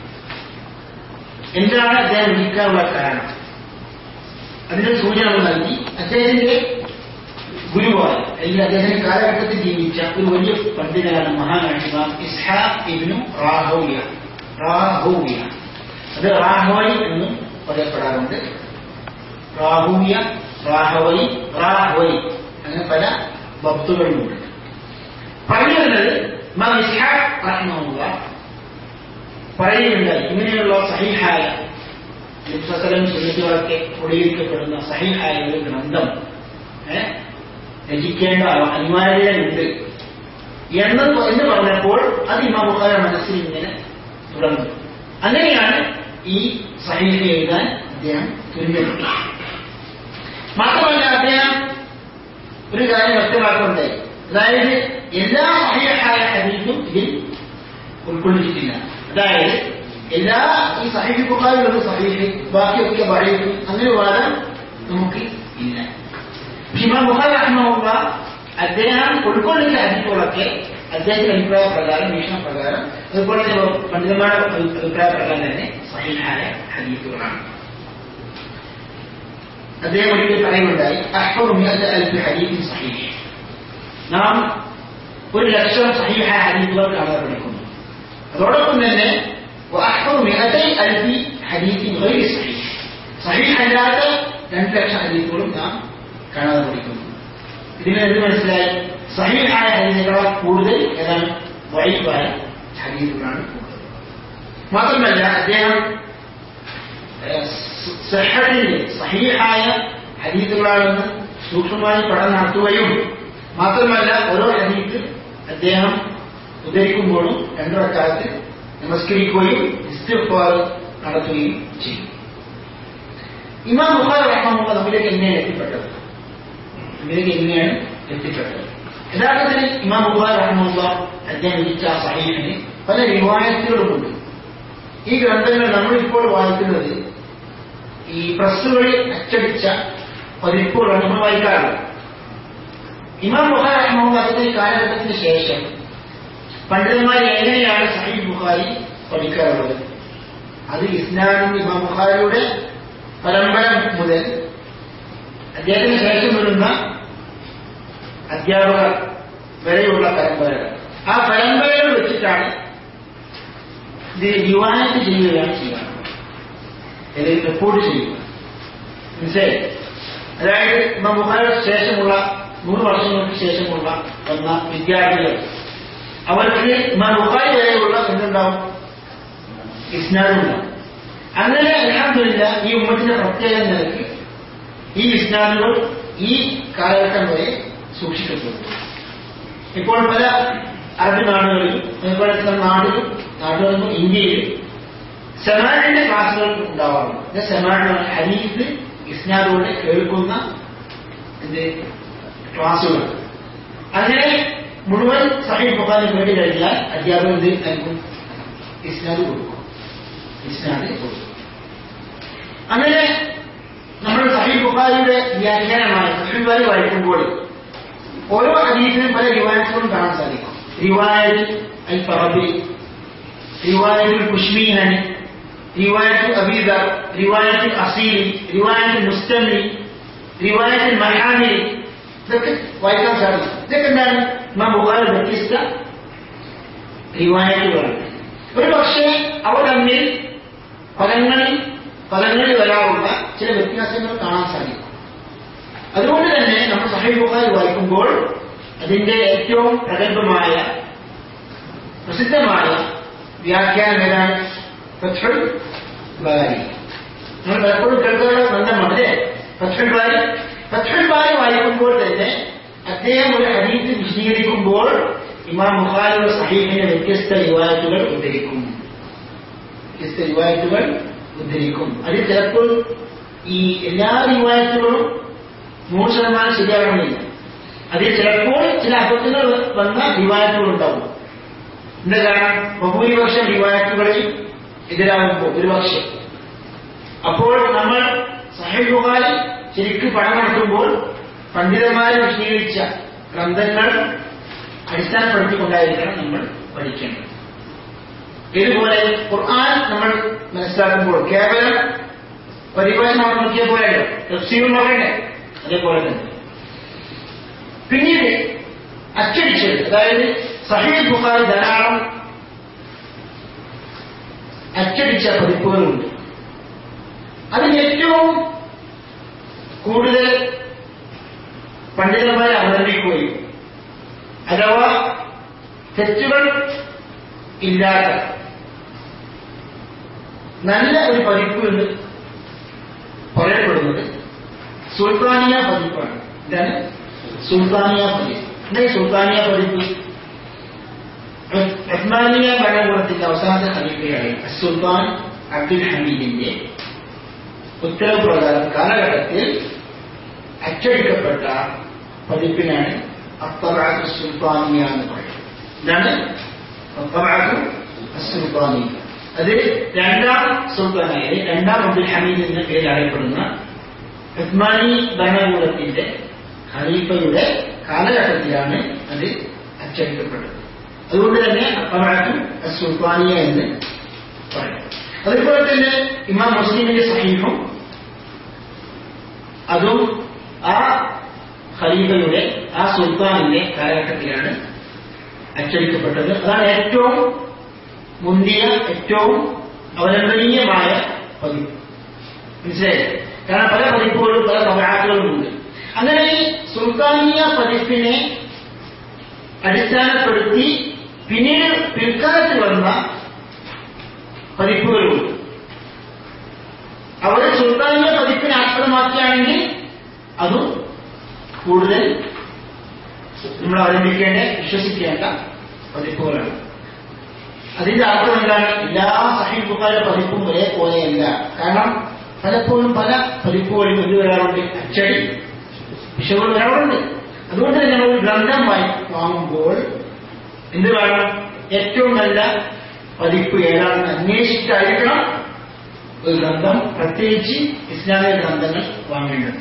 Speaker 3: എന്താണ് അദ്ദേഹം വിളിക്കാനുള്ള കാരണം അതിന്റെ സൂചന നമ്മൾ നൽകി അദ്ദേഹത്തിന്റെ ഗുരുവായ അല്ലെങ്കിൽ അദ്ദേഹത്തിന്റെ കാലഘട്ടത്തിൽ ജീവിച്ച ഒരു വലിയ പണ്ഡിതനാണ് മഹാനാണ് ഇമാം ഇസ്ഹാഖ് ഇബ്നു റാഹോവിയ റാഹോവിയ അത് റാഹോയി എന്നും പറയപ്പെടാറുണ്ട് റാഹൂവിയ റാഹവൈ റാഹോയി അങ്ങനെ പല വക്തുകളുമുണ്ട് പറഞ്ഞു വരുന്നത് ഇമാം ഇസ്ഹാഖ് റഹ്മുള്ള പറയുന്നുണ്ടായി ഇങ്ങനെയുള്ള സഹിഹായ നിസ്വസലം സുന്നത്തുകളൊക്കെ ഒളിയിരിക്കപ്പെടുന്ന സഹിഹായ ഒരു ഗ്രന്ഥം ഏ, രചിക്കേണ്ട അനിവാര്യതയുണ്ട് എന്ന് എന്ന് പറഞ്ഞപ്പോൾ അത് ഇമാം ബുഖാരി മനസ്സിൽ ഇങ്ങനെ തുടർന്നു അങ്ങനെയാണ് ഈ സഹീഹ എഴുതാൻ അദ്ദേഹം തിരഞ്ഞെടുത്തത് മാത്രമല്ല അദ്ദേഹം ഒരു കാര്യം വ്യക്തമാക്കുന്നുണ്ടായി അതായത് എല്ലാ സഹിഹായ ഹദീസും ഇതിൽ ഉൾക്കൊള്ളിച്ചിട്ടില്ല അതായത് എല്ലാ ഈ സഹീഹ് ബുഖാരികളുടെ സഹീഹ് ബാക്കിയൊക്കെ പറയുന്നു അങ്ങനെ വാദം നമുക്ക് ഇല്ല ഇമാം ബുഖാരി റഹ്മഹുള്ള അദ്ദേഹം ഉൾക്കൊള്ളിച്ച ഹദീസുകളൊക്കെ അദ്ദേഹത്തിന്റെ അഭിപ്രായ പ്രകാരം വീക്ഷണപ്രകാരം അതുപോലെ തന്നെ പണ്ഡിതന്മാരുടെ അഭിപ്രായ പ്രകാരം തന്നെ സഹീഹായ ഹദീസുകളാണ് അദ്ദേഹം ഒരിക്കൽ പറയുന്നുണ്ടായി അഹ്ഫറു മിഅത്ത് അൽഫി ഹദീസിൻ സഹീഹ് നാം ഒരു ലക്ഷം സഹീഹായ ഹദീസുകൾ കാണാൻ പഠിക്കുന്നു അതോടൊപ്പം തന്നെ وأحفظ مئتي ألف حديث غير صحيح صحيح അല്ലാത്ത രണ്ട് ലക്ഷം ഹദീസുകളും നാം കാണാതെ പഠിക്കുന്നു ഇതിന് എന്ത് മനസ്സിലായി സഹീഹായ ഹദീസുകളാൽ കൂടുതൽ ഏതാണ് വൈഫായ ഹദീസുകളാണ് കൂടുതൽ മാത്രമല്ല അദ്ദേഹം സഹദിന്റെ സഹീഹായ ഹദീസുകളാണെന്ന് സൂക്ഷ്മമായി പഠനം നടത്തുകയും മാത്രമല്ല ഓരോ ഹദീസ് അദ്ദേഹം ഉദ്ധരിക്കുമ്പോഴും രണ്ടു റക്കാലത്ത് നമസ്കരിക്കുകയും ഇസ്തിഫാർ നടത്തുകയും ചെയ്യും ഇമാം ബുഖാരി റഹ്മുള്ള നമ്മിലേക്ക് എങ്ങനെയാണ് എത്തിപ്പെട്ടത് നമ്മിലേക്ക് എങ്ങനെയാണ് എത്തിപ്പെട്ടത് യഥാർത്ഥത്തിൽ ഇമാം ബുഖാരി റഹ്മുള്ള അദ്ദേഹം വിളിച്ച ആ സഹീഹിന് പല റിവായത്തുകളുമുണ്ട് ഈ ഗ്രന്ഥങ്ങൾ നമ്മളിപ്പോൾ വായിക്കുന്നത് ഈ പ്രസ്സുകളിൽ അച്ചടിച്ച പതിപ്പുകളാണ് നമ്മൾ വായിക്കാറുള്ളത് ഇമാം ബുഖാരി റഹ്മുള്ള അതിന്റെ കാലഘട്ടത്തിന് ശേഷം പണ്ഡിതന്മാർ എങ്ങനെയാണ് സഹീഹ് ബുഖാരി പഠിക്കാറുള്ളത് അത് ഇസ്ലാമിന്റെ ഇമാം ബുഖാരിയുടെ പരമ്പര മുതൽ അദ്ദേഹത്തിന് ശേഷം വരുന്ന അധ്യാപകർ വരെയുള്ള പരമ്പരകൾ ആ പരമ്പരകൾ വെച്ചിട്ടാണ് ഇത് റിവായത്ത് ചെയ്യുകയാണ് ചെയ്യുക അല്ലെങ്കിൽ റിപ്പോർട്ട് ചെയ്യുക മനസ്സിലായി അതായത് ഇമാം ബുഖാരിയുടെ ശേഷമുള്ള നൂറ് വർഷങ്ങൾക്ക് ശേഷമുള്ള വന്ന വിദ്യാർത്ഥികൾ അവർക്ക് ഇമാം ബുഖാരി വരെയുള്ള എന്തുണ്ടാവും ഇസ്നാദുണ്ടാവും അങ്ങനെ അലഹമില്ല ഈ ഉമ്മത്തിന്റെ പ്രത്യേക നിലയ്ക്ക് ഈ ഇസ്നാദുകൾ ഈ കാലഘട്ടം വരെ സൂക്ഷിക്കപ്പെടുന്നു ഇപ്പോൾ പല അറബ് നാടുകളിലും അതുപോലെ തന്നെ നാടിലും നാടുകളിലും ഇന്ത്യയിൽ സെമാനിന്റെ ക്ലാസ്സുകൾ ഉണ്ടാവാറുണ്ട് സെമാനിന്റെ ഹരീസ് ഇസ്നാദുകളെ കേൾക്കുന്ന എന്ത് ക്ലാസ്സുകൾ അങ്ങനെ മുഴുവൻ സഹീഹ് ബുഖാരി കേട്ട് കഴിഞ്ഞാൽ അധ്യാപകൻ എന്ത് നൽകും ഇസ്നാദ് കൊടുക്കും ഇസ്നാദ് കൊടുക്കും അങ്ങനെ നമ്മൾ സഹീഹ് ബുഖാരിയുടെ വ്യാഖ്യാനമായ സഹീഹ് ബുഖാരി വായിക്കുമ്പോൾ ഓരോ ഹദീസിനും പല റിവായത്തുകളും കാണാൻ സാധിക്കും റിവായത്ത് അൽ ഫറബി റിവായത്തുൽ കുഷ്മീഹൻ റിവായത്ത് അബീദ റിവായത്ത് അസീലി റിവായത്ത് മുസ്തമി റിവായത്ത് മഹാമിലി ഇതൊക്കെ വായിക്കാൻ സാധിക്കും ഇതൊക്കെ എന്താണ് ഇമാം ബുഖാരി വ്യത്യസ്ത റിവായത്തുകളാണ് ഒരു പക്ഷേ അവ തമ്മിൽ പദങ്ങളിൽ പദങ്ങളിൽ വരാറുള്ള ചില വ്യത്യാസങ്ങൾ കാണാൻ സാധിക്കും അതുകൊണ്ട് തന്നെ നമ്മൾ സഹീഹ് ബുഖാരി വായിക്കുമ്പോൾ അതിന്റെ ഏറ്റവും പ്രഗത്ഭമായ പ്രസിദ്ധമായ വ്യാഖ്യാനം ഏതാണ് ഫത്ഹുൽ ബാരി നമ്മൾ പലപ്പോഴും കേൾക്കാനുള്ള ബന്ധമാണ് അല്ലേ ഫത്ഹുൽ ബാരി ഫത്ഹുൽ ബാരി വായിക്കുമ്പോൾ തന്നെ അദ്ദേഹം ഒരു ഹദീസ് വിശദീകരിക്കുമ്പോൾ ഇമാം ബുഖാരിയുടെ സഹീഹിന്റെ വ്യത്യസ്ത റിവായത്തുകൾ ഉദ്ധരിക്കും വ്യത്യസ്ത റിവായത്തുകൾ ഉദ്ധരിക്കും അതിൽ ചിലപ്പോൾ ഈ എല്ലാ റിവായത്തുകളും നൂറ് ശതമാനം ശരിയാകണമെന്നില്ല അതിൽ ചിലപ്പോൾ ചില അബദ്ധങ്ങൾ വന്ന റിവായത്തുകൾ ഉണ്ടാവും എന്താ കാരണം ബഹുഭൂരിപക്ഷം റിവായത്തുകളിൽ എതിരാകുമ്പോൾ ഒരുപക്ഷെ അപ്പോൾ നമ്മൾ സഹീഹ് ബുഖാരി ശരിക്ക് പഠനം നടത്തുമ്പോൾ പണ്ഡിതന്മാരെ വിശദീകരിച്ച ഗ്രന്ഥങ്ങൾ അടിസ്ഥാനപ്പെടുത്തിക്കൊണ്ടായിരിക്കണം നമ്മൾ പഠിക്കേണ്ടത് ഇതുപോലെ ഖുർആൻ നമ്മൾ മനസ്സിലാക്കുമ്പോൾ കേവലം പരിഭാഷ നമ്മൾ നോക്കിയ പോലെയല്ലോ തഫ്സീർ പറയണ്ടേ അതേപോലെ തന്നെ പിന്നീട് അച്ചടിച്ചത് അതായത് സഹീദ് ബുഖാരി ധാരാളം അച്ചടിച്ച പതിപ്പുകളുണ്ട് അതിൽ ഏറ്റവും കൂടുതൽ പണ്ഡിതന്മാരെ അവതരിപ്പിക്കുകയും അഥവാ തെറ്റുകൾ ഇല്ലാത്ത നല്ല ഒരു പതിപ്പ് എന്ന് പറയപ്പെടുന്നത് സുൽത്താനിയ പതിപ്പാണ് ഇതാണ് സുൽത്താനിയ പതിപ്പ് എന്താ ഈ സുൽത്താനിയ പതിപ്പ് ഉസ്മാനിയ ഭരണകൂടത്തിന്റെ അവസാനത്തെ ഖലീഫയായി സുൽത്താൻ അബ്ദുൽ ഹമീദിന്റെ ഉത്തരവ് പ്രകാരം കാലഘട്ടത്തിൽ അച്ചടിക്കപ്പെട്ട പതിപ്പിനാണ് അത്തറാത്ത് സുൽത്താനിയ എന്ന് പറയുന്നത് ഇതാണ് അത്തറാത്ത് സുൽത്താനിയ അത് രണ്ടാം സുൽത്താനായ രണ്ടാം അബ്ദുൽ ഹമീദ് എന്ന പേരിൽ അറിയപ്പെടുന്ന ഉസ്മാനി ഭരണകൂടത്തിന്റെ ഖലീഫയുടെ കാലഘട്ടത്തിലാണ് അത് അച്ചടിക്കപ്പെട്ടത് അതുകൊണ്ട് തന്നെ അത്തറാത്ത് സുൽത്താനിയ എന്ന് പറയും അതുപോലെ തന്നെ ഇമാം മുസ്ലിമിന്റെ സഹീഫും അതും ആ ഖലീഫയുടെ ആ സുൽത്താനിന്റെ കാലഘട്ടത്തിലാണ് അച്ചടിക്കപ്പെട്ടത് അതാണ് ഏറ്റവും മുന്തിയ ഏറ്റവും അവലംബനീയമായ പതിപ്പ് മനസ്സിലായി കാരണം പല പതിപ്പുകളും പല തവഴാക്കളും ഉണ്ട് അങ്ങനെ ഈ സുൽത്താനിയ പതിപ്പിനെ അടിസ്ഥാനപ്പെടുത്തി പിന്നീട് പിൽക്കാലത്ത് വന്ന പതിപ്പുകളുണ്ട് അവിടെ സുൽത്താനിയ പതിപ്പിനെ ആസ്പദമാക്കിയാണെങ്കിൽ അതും കൂടുതൽ നമ്മൾ അവലംബിക്കേണ്ട വിശ്വസിക്കേണ്ട പതിപ്പുകളാണ് അതിന്റെ അർത്ഥം എന്താണ് എല്ലാ സഹീൽ ബുഖാരി പതിപ്പും ഒരേപോലെയല്ല കാരണം പലപ്പോഴും പല പതിപ്പുകളിൽ എന്ത് വരാറുണ്ട് അച്ചടി വിഷയങ്ങൾ വരാറുണ്ട് അതുകൊണ്ട് തന്നെ നമ്മൾ ഒരു ഗ്രന്ഥം വായി വാങ്ങുമ്പോൾ എന്ത് വേണം ഏറ്റവും നല്ല പതിപ്പ് ഏതാണെന്ന് അന്വേഷിച്ചിട്ടായിരിക്കണം ഒരു ഗ്രന്ഥം പ്രത്യേകിച്ച് ഇസ്ലാമിക ഗ്രന്ഥങ്ങൾ വാങ്ങേണ്ടത്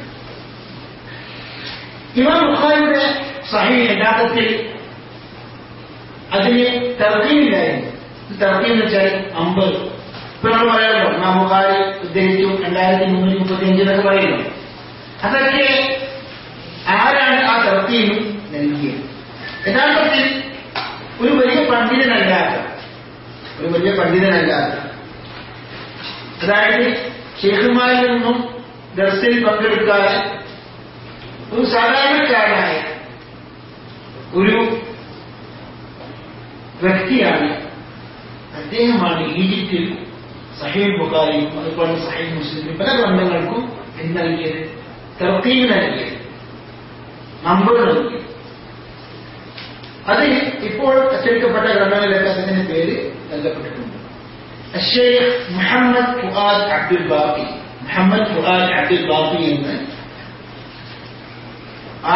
Speaker 3: ഇമാം ബുഖാരിയുടെ സഹി യഥാർത്ഥത്തിൽ അതിന് തർക്കീമില്ലായിരുന്നു തർക്കീം എന്ന് വെച്ചാൽ അമ്പത് ഇപ്പൊ നമ്മൾ പറയാമല്ലോ ഇമാം ബുഖാരി ഉദ്ധരിച്ചു രണ്ടായിരത്തി മുന്നൂറ്റി മുപ്പത്തി അഞ്ച് എന്നൊക്കെ പറയുന്നു അതൊക്കെ ആരാണ് ആ തർക്കീം നൽകിയത് യഥാർത്ഥത്തിൽ ഒരു വലിയ പണ്ഡിതനല്ലാത്ത ഒരു വലിയ പണ്ഡിതനല്ലാത്ത അതായത് ഷെയ്ഖുമാരിൽ നിന്നും ദർസിൽ പങ്കെടുക്കാതെ ഒരു സാധാരണക്കാരനായ ഒരു വ്യക്തിയാണ് അദ്ദേഹമാണ് ഈജിപ്തിൽ സഹീൽ ബുഖാരിയും അതുപോലെ സഹീൽ മുസ്ലിം പല ഗ്രന്ഥങ്ങൾക്കും എന്ത് നൽകിയത് തർക്കീവ് നൽകിയത് നമ്പർ നൽകിയത് അത് ഇപ്പോൾ അച്ചടിക്കപ്പെട്ട ഗ്രന്ഥങ്ങളിലൊക്കെ അതിന്റെ പേര് നൽകപ്പെട്ടിട്ടുണ്ട് الشيخ محمد فؤاد عبد الباقي محمد فؤاد عبد الباقي എന്ന് ആ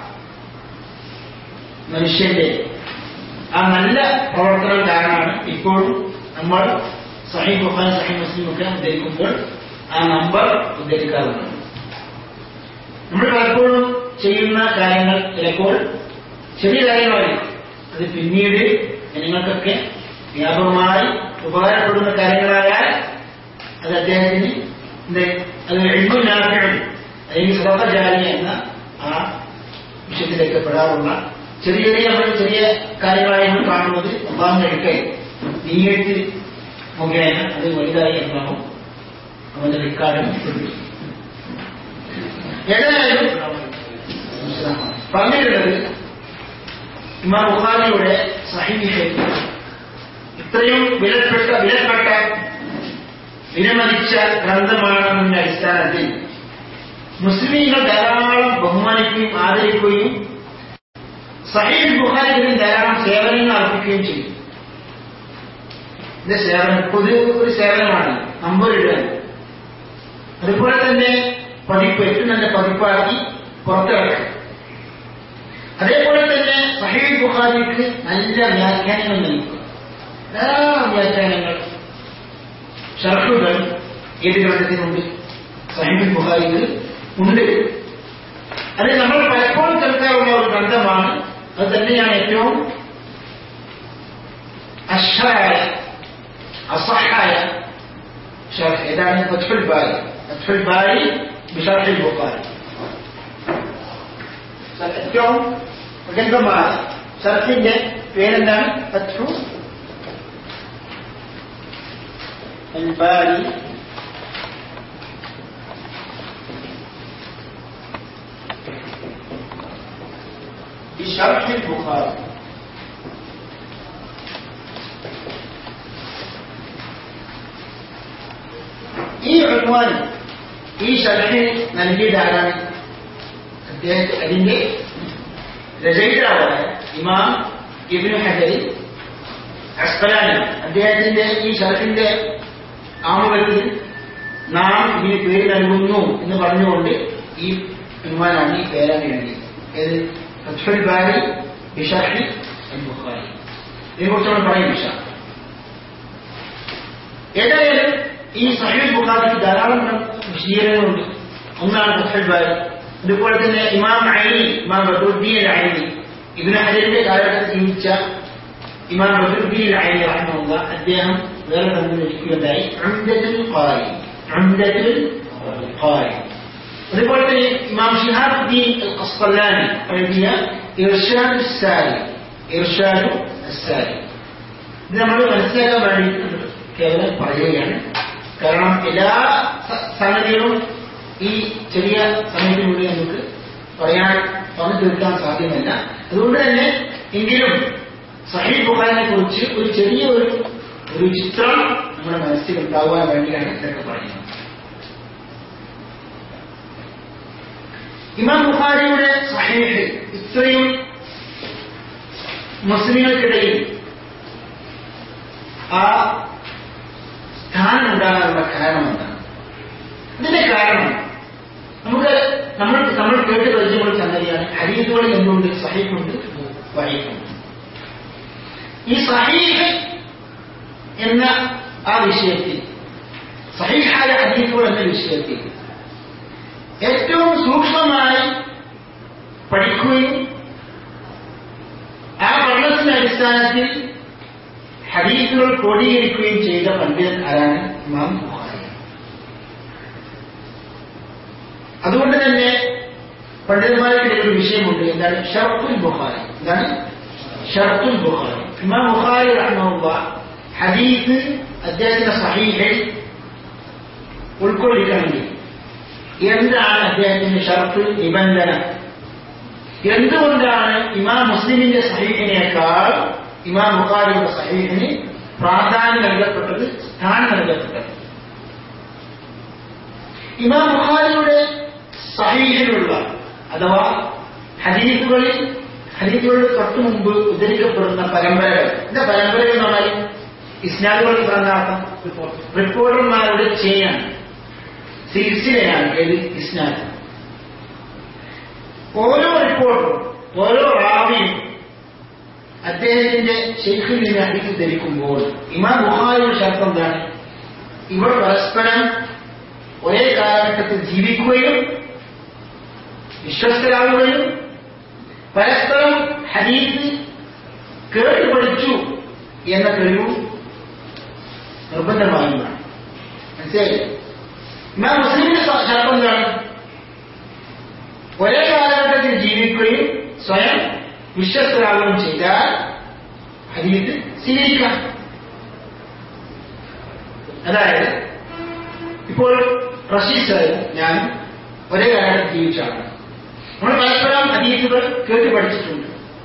Speaker 3: മനുഷ്യന്റെ ആ നല്ല പ്രവർത്തനം കാരണമാണ് ഇപ്പോഴും നമ്മൾ സഹി ബുഖാൻ സഹി മുസ്ലിം ഒക്കെ ഉദ്ധരിക്കുമ്പോൾ ആ നമ്പർ ഉദ്ധരിക്കാറുണ്ട് നമ്മൾ പലപ്പോഴും ചെയ്യുന്ന കാര്യങ്ങൾ ചിലപ്പോൾ ചെറിയ കാര്യങ്ങളായിരിക്കും അത് പിന്നീട് ജനങ്ങൾക്കൊക്കെ വ്യാപകമായി ഉപകാരപ്പെടുന്ന കാര്യങ്ങളായാൽ അത് അദ്ദേഹത്തിന് എന്ത് അത് എഴുന്നാക്കണം അല്ലെങ്കിൽ സ്വതജാലിയ എന്ന ആ വിഷയത്തിലേക്ക് പെടാറുള്ള ചെറിയ ചെറിയ നമ്മൾ ചെറിയ കാര്യങ്ങളായി നമ്മൾ കാണുന്നത് അള്ളാഹു എടുക്കൽ നീയത്ത് മുഖേന അത് വലുതായി അള്ളാഹു അവന്റെ റിക്കാർഡിൽ ഉൾപ്പെടുത്തി. ഏതായാലും പറഞ്ഞിട്ടുള്ളത് ഇമാം ബുഖാരിയുടെ സഹീഹ് ഇത്രയും വിലപ്പെട്ട വിലപ്പെട്ട വിലമതിച്ച ഗ്രന്ഥമാണെന്ന അടിസ്ഥാനത്തിൽ മുസ്ലിമീങ്ങൾ ധാരാളം ബഹുമാനിക്കുകയും ആദരിക്കുകയും സഹീൽ ബുഖാരിക്ക് ധാരാളം സേവനങ്ങൾ അർപ്പിക്കുകയും ചെയ്യും ഇത് സേവനം പൊതു ഒരു സേവനമാണ് നമ്പറിടുക അതുപോലെ തന്നെ പതിപ്പ് ഏറ്റവും നല്ല പതിപ്പാക്കി പുറത്തിറക്കുക അതേപോലെ തന്നെ സഹീൽ ബുഖാരിക്ക് നല്ല വ്യാഖ്യാനങ്ങൾ നൽകുക ധാരാളം വ്യാഖ്യാനങ്ങൾ ഷർഹുകൾ ഏത് ഗ്രന്ഥത്തിനുണ്ട് സഹീൽ ബുഖാരിക്ക് ഉണ്ട് അത് നമ്മൾ പലപ്പോഴും കേൾക്കാറുള്ള ഒരു ഗ്രന്ഥമാണ് അത് തന്നെയാണ് ഏറ്റവും അഷറായ അസഹായ ഷർഹ് ഏതാണ് ഫത്ഹുൽ ബാരി ഫത്ഹുൽ ബാരി ബിഷർഹിൽ ബുഖാരി ഏറ്റവും പ്രഗത്ഭമായ ഷർഹിന്റെ പേരെന്താണ് ഫത്ഹു الباري بشرح البخاري ഈ ഉൻവാൻ ഈ ഷർഹിൽ നൽകിയത് ആരാണ് അദ്ദേഹത്തെ അതിന്റെ രചയിതാവായ ഇമാം ഇബ്നു ഹജരി അസ്കലാനി അദ്ദേഹത്തിന്റെ ഈ ഷർഹിന്റെ ആമുഖത്തിൽ നാം ഇതിന് പേര് നൽകുന്നു എന്ന് പറഞ്ഞുകൊണ്ട് ഈ ഉൻവാനാണ് ഈ പേരാണ് എഴുതിയത് ഏത് ഫത്ഹുൽ ബാരി ബിഷർഹി അൽ ബുഖാരി ഇതിനെക്കുറിച്ച് പറയും വിഷ ഏതായാലും ഈ സഹീൽ ബുഖാരിക്ക് ധാരാളം വിശദീകരണങ്ങളുണ്ട് ഒന്നാണ് ഫത്ഹുൽ ബാരി അതുപോലെ തന്നെ ഇമാം ഐനി ഇമാം ബദറുദ്ദീൻ ഐനി ഇബ്നു ഹജറിന്റെ കാലഘട്ടത്തിൽ ജീവിച്ച ഇമാം ബദറുദ്ദീൻ ഐനി റഹ്മുള്ള അദ്ദേഹം വേറെ തന്നെ വിളിക്കുകയുണ്ടായി ഉംദത്തുൽ ഖാരി ഉംദത്തുൽ ഖാരി അതുപോലെ തന്നെ ഇമാം ഷിഹാബുദ്ദീൻ അൽ ഖസ്തല്ലാനി എഴുതിയ ഇർഷാദ് സാരി ഇർഷാദ് സാരി ഇത് നമ്മൾ മനസ്സിലാക്കാൻ വേണ്ടി കേവലം പറയുകയാണ് കാരണം എല്ലാ സ- സംഗതികളും ഈ ചെറിയ സമയത്തിനുള്ളിൽ നമുക്ക് പറയാൻ പറഞ്ഞു തീർക്കാൻ സാധ്യമല്ല അതുകൊണ്ട് തന്നെ എങ്കിലും സഹീൽ ബുഖാരിനെ കുറിച്ച് ഒരു ചെറിയ ഒരു ഒരു ചിത്രം നമ്മുടെ മനസ്സിൽ ഉണ്ടാകുവാൻ വേണ്ടിയാണ് ഇതൊക്കെ പറയുന്നത് ഇമാം ബുഖാരിയുടെ സഹീഹ് ഇത്രയും മുസ്ലിങ്ങൾക്കിടയിൽ ആ സ്ഥാനം ഉണ്ടാകാനുള്ള കാരണം എന്താണ് ഇതിന്റെ കാരണം നമുക്ക് നമ്മൾ നമ്മൾ കേട്ട് പരിചയമുള്ള സംഗതിയാണ് ഹരീതുകളിൽ എന്തുണ്ട് സഹീഹുണ്ട് വഹീഫുണ്ട് ഈ സഹീഹ് എന്ന ആ വിഷയത്തിൽ സഹീഹായ ഹദീസുകൾ എന്ന വിഷയത്തിൽ ഏറ്റവും സൂക്ഷ്മമായി പഠിക്കുകയും ആ പഠനത്തിന്റെ അടിസ്ഥാനത്തിൽ ഹദീസുകൾ ക്രോഡീകരിക്കുകയും ചെയ്ത പണ്ഡിതൻ ആരാണ് ഇമാം ബുഖാരി അതുകൊണ്ട് തന്നെ പണ്ഡിതന്മാർക്കിടയിൽ ഒരു വിഷയമുണ്ട് എന്താണ് ഷർത്തുൽ ബുഖാരി എന്താണ് ഷർത്തുൽ ബുഖാരി ഇമാം ബുഖാരി റഹ്മുള്ള ഹദീസ് അദ്ദേഹത്തിന്റെ സഹീഹിൽ ഉൾക്കൊള്ളിക്കണമെങ്കിൽ എന്താണ് അദ്ദേഹത്തിന്റെ ഷർത്ത് നിബന്ധന എന്തുകൊണ്ടാണ് ഇമാം മുസ്ലിമിന്റെ സഹീഹിനേക്കാൾ ഇമാം ബുഖാരിയുടെ സഹീഹിന് പ്രാധാന്യം നൽകപ്പെട്ടത് സ്ഥാനം നൽകപ്പെട്ടത് ഇമാം ബുഖാരിയുടെ സഹീഹിലുള്ള അഥവാ ഹദീസുകളിൽ ഹദീസുകളുടെ തൊട്ടു മുമ്പ് ഉദ്ധരിക്കപ്പെടുന്ന പരമ്പരകൾ എന്താ പരമ്പരകൾ എന്ന് പറഞ്ഞാൽ ഇസ്ലാമുകൾ പറഞ്ഞാർത്ഥം റിപ്പോർട്ടർമാരുടെ ചെയ്യാണ് സിൽസിലയാണ് ഏത് ഇസ്നാദ് ഓരോ റിപ്പോർട്ടും ഓരോ റാവിയും അദ്ദേഹത്തിന്റെ ഷെയ്ഖിൽ നിന്ന് അടിച്ചു ധരിക്കുമ്പോൾ ഇമാം ബുഹാരിയുടെ ശർത്തം എന്താണ് ഇവർ പരസ്പരം ഒരേ കാലഘട്ടത്തിൽ ജീവിക്കുകയും വിശ്വസ്തരാവുകയും പരസ്പരം ഹദീസ് കേട്ട് പഠിച്ചു എന്ന തെളിവും നിർബന്ധമായുമാണ് മനസ്സിലായി ഇമാം മുസ്ലിമിന്റെ ശർപ്പം എന്താണ് ഒരേ കാലഘട്ടത്തിൽ ജീവിക്കുകയും സ്വയം വിശ്വസ്തരാകുകയും ചെയ്താൽ ഹദീത്ത് സ്വീകരിക്കാം അതായത് ഇപ്പോൾ റഷീദ് സാഹിബ് ഞാൻ ഒരേ കാലഘട്ടത്തിൽ ജീവിച്ചാണ് നമ്മൾ പരസ്പരം ഹദീസുകൾ കേട്ട് പഠിച്ചിട്ടുണ്ട്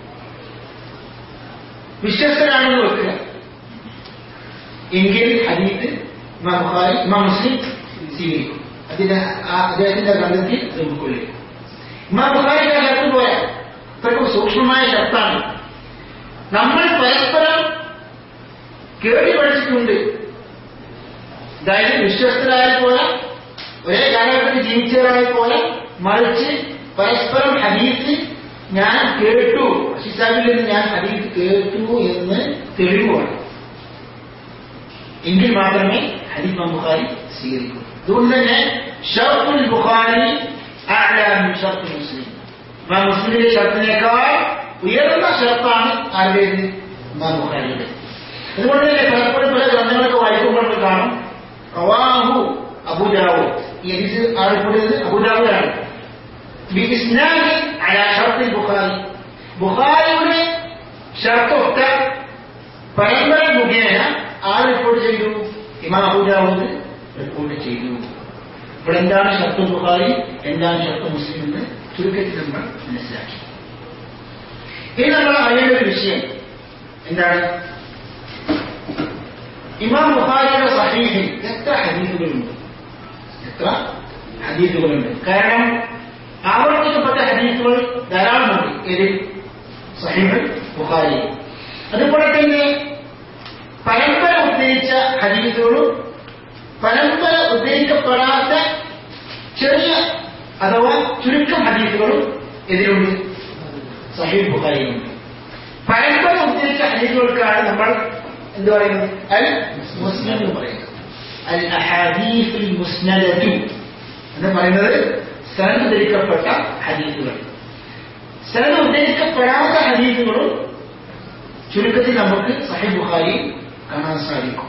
Speaker 3: വിശ്വസ്തരാണെന്ന് വെക്കുക എങ്കിൽ ഹദീത്ത് ഇമാം ബുഖാരി ഇമാം മുസ്ലിം സ്വീകരിക്കും അതിന്റെ ആ അദ്ദേഹത്തിന്റെ ഗ്രന്ഥത്തിൽ അത് ഉൾക്കൊള്ളിക്കും ഇമാം ബുഖാരിയുടെ ശബ്ദം പോയ ഇത്രക്കും സൂക്ഷ്മമായ ശബ്ദമാണ് നമ്മൾ പരസ്പരം കേടി പഠിച്ചിട്ടുണ്ട് അതായത് വിശ്വസ്തരായ പോലെ ഒരേ കാലഘട്ടത്തിൽ ജീവിച്ചവരായ പോലെ മറിച്ച് പരസ്പരം ഹദീസ് ഞാൻ കേട്ടു അഷിസാബിൽ നിന്ന് ഞാൻ ഹദീസ് കേട്ടു എന്ന് തെളിവാണ് എങ്കിൽ മാത്രമേ ഹദീസ് ഇമാം ബുഖാരി സ്വീകരിക്കൂ അതുകൊണ്ട് തന്നെ ഷർഫുൽ ബുഖാരി അഅ്ലാ ഷർഫ് മുസ്ലിം ഇമാം മുസ്ലിമിന്റെ ഷർത്തിനേക്കാൾ ഉയർന്ന ഷർത്താണ് ആരുടേത് ഇമാം ബുഖാരിയുടെ അതുകൊണ്ട് തന്നെ പലപ്പോഴും പല ഗ്രന്ഥങ്ങളൊക്കെ വായിക്കുമ്പോൾ നമ്മൾ കാണും റവാഹു അബുദാവു ഈ ഹദീസ് അറിയപ്പെടുന്നത് അബുദാവുലാണ് ബിസ്നാദി അലാ ഷർത്തിൽ ബുഖാരി ബുഖാരിയുടെ ഷർത്തൊട്ട പരമ്പര മുഖേന ആര് റിപ്പോർട്ട് ചെയ്തു ഇമാം അബുദാവൂദ് റിപ്പോർട്ട് ചെയ്തു ഇവിടെ എന്താണ് ഷർത്ത് ബുഖാരി എന്താണ് ഷർത്ത് മുസ്ലിം എന്ന് ചുരുക്കത്തിൽ നമ്മൾ മനസ്സിലാക്കി ഇനി നമ്മൾ അറിയേണ്ട ഒരു വിഷയം എന്താണ് ഇമാം ബുഖാരിയുടെ സഹീഹിൽ എത്ര ഹദീസുകളുണ്ട് എത്ര ഹദീസുകളുണ്ട് കാരണം ആവർത്തിക്കപ്പെട്ട ഹദീസുകൾ ധാരാളമുണ്ട് ഇതിൽ സഹീഹ് ബുഖാരി അതുപോലെ തന്നെ പരമ്പര ഉദ്ധരിച്ച ഹദീസുകളും പരമ്പര ഉദ്ധരിക്കപ്പെടാത്ത ചെറിയ അഥവാ ചുരുക്കം ഹദീസുകളും ഇതിലുണ്ട് സഹീഹ് ബുഖാരിയിലുണ്ട് പരമ്പര ഉദ്ധരിച്ച ഹദീസുകൾക്കാണ് നമ്മൾ എന്ത് പറയുന്നത് അൽ മുസ്ലിം എന്ന് പറയുന്നത് അൽ അഹാദീഫുൽ മുസ്നദു എന്ന് പറയുന്നത് സനത് ഉദ്ധരിക്കപ്പെട്ട ഹദീസുകൾ സനത് ഉദ്ധരിക്കപ്പെടാത്ത ഹദീസുകളും ചുരുക്കത്തിൽ നമുക്ക് സഹീഹ് ബുഖാരി കാണാൻ സാധിക്കും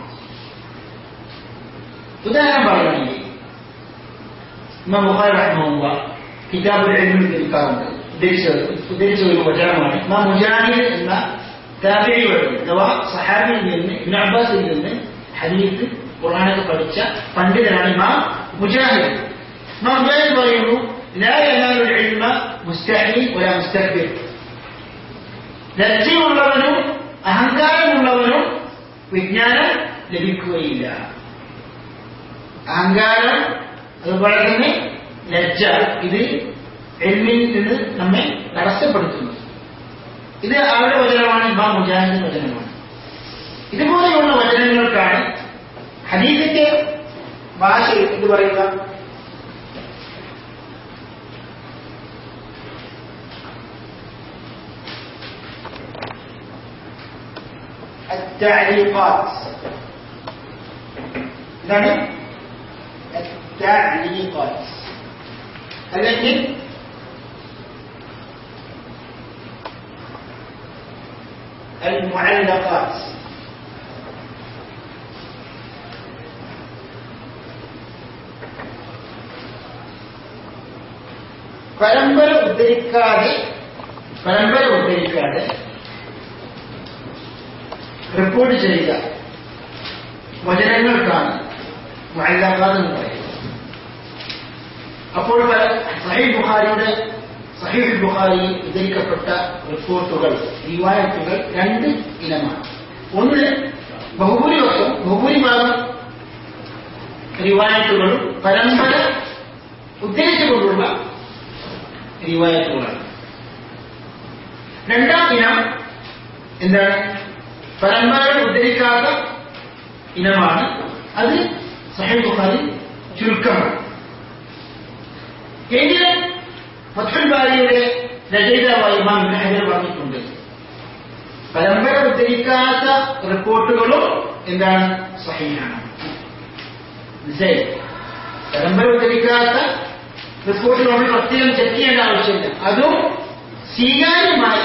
Speaker 3: ഉദാഹരണം പറയുകയാണെങ്കിൽ ഇമാം ബുഖാരി റഹ്മുള്ള കിതാബുൽ ഇൽമിൽ ഉദ്ധരിക്കാറുണ്ട് ഉദ്ധരിച്ചത് ഉദ്ധരിച്ച ഒരു വചനമാണ് ഇമാം മുജാഹിദ് എന്ന താബിഴികൾ അഥവാ സഹാബിയിൽ നിന്ന് ഇബ്നു അബ്ബാസിൽ നിന്ന് ഹദീസ് ഖുർആനൊക്കെ പഠിച്ച പണ്ഡിതനാണ് ഇമാം മുജാഹിദ് ഇമാം മുജാഹിദ് പറയുന്നു لا ينال العلم مستحي ولا مستكبر ലജ്ജയുള്ളവനും അഹങ്കാരമുള്ളവനും വിജ്ഞാനം ലഭിക്കുകയില്ല അഹങ്കാരം അതുപോലെ തന്നെ ലജ്ജ ഇത് എൽമിൽ നിന്ന് നമ്മെ തടസ്സപ്പെടുത്തുന്നു ഇത് അവരുടെ വചനമാണ് ഇമാം മുജാഹിദിന്റെ വചനമാണ് ഇതുപോലെയുള്ള വചനങ്ങൾക്കാണ് ഹദീസിന്റെ ഭാഷ എന്ന് പറയുക التعليقات إذن التعليقات التي المعلقات പരമ്പര ഉദ്ധരിക്കാതെ പരമ്പര ഉദ്ധരിക്കാതെ റിപ്പോർട്ട് ചെയ്യുക വചനങ്ങൾക്കാണ് മുഅല്ലഖാത്ത് എന്ന് പറയുന്നത് അപ്പോൾ സഹീഹ് ബുഖാരിയുടെ സഹീഹ് ബുഖാരി ഉദ്ധരിക്കപ്പെട്ട റിപ്പോർട്ടുകൾ റിവായത്തുകൾ രണ്ട് ഇനമാണ് ഒന്ന് ബഹുഭൂരിപക്ഷം ബഹുഭൂരിഭാഗം റിവായത്തുകളും പരമ്പര ഉദ്ധരിച്ചുകൊണ്ടുള്ള റിവായത്തുകളാണ് രണ്ടാം ഇനം എന്താണ് പരമ്പരകൾ ഉദ്ധരിക്കാത്ത ഇനമാണ് അത് സഹീഹ് ബുഖാരി ചുരുക്കമാണ് എങ്കിലും ഫത്തുൽ ബാരിയുടെ രചയിതാവായ ഇമാം ഇബ്നു ഹജർ പറഞ്ഞിട്ടുണ്ട് പരമ്പര ഉദ്ധരിക്കാത്ത റിപ്പോർട്ടുകളും എന്താണ് സഹീഹാണ് മനസ്സിലായി പരമ്പര ഉദ്ധരിക്കാത്ത റിപ്പോർട്ടുകൾ നമ്മൾ പ്രത്യേകം ചെക്ക് ചെയ്യേണ്ട ആവശ്യമില്ല അതും സ്വീകാര്യമായ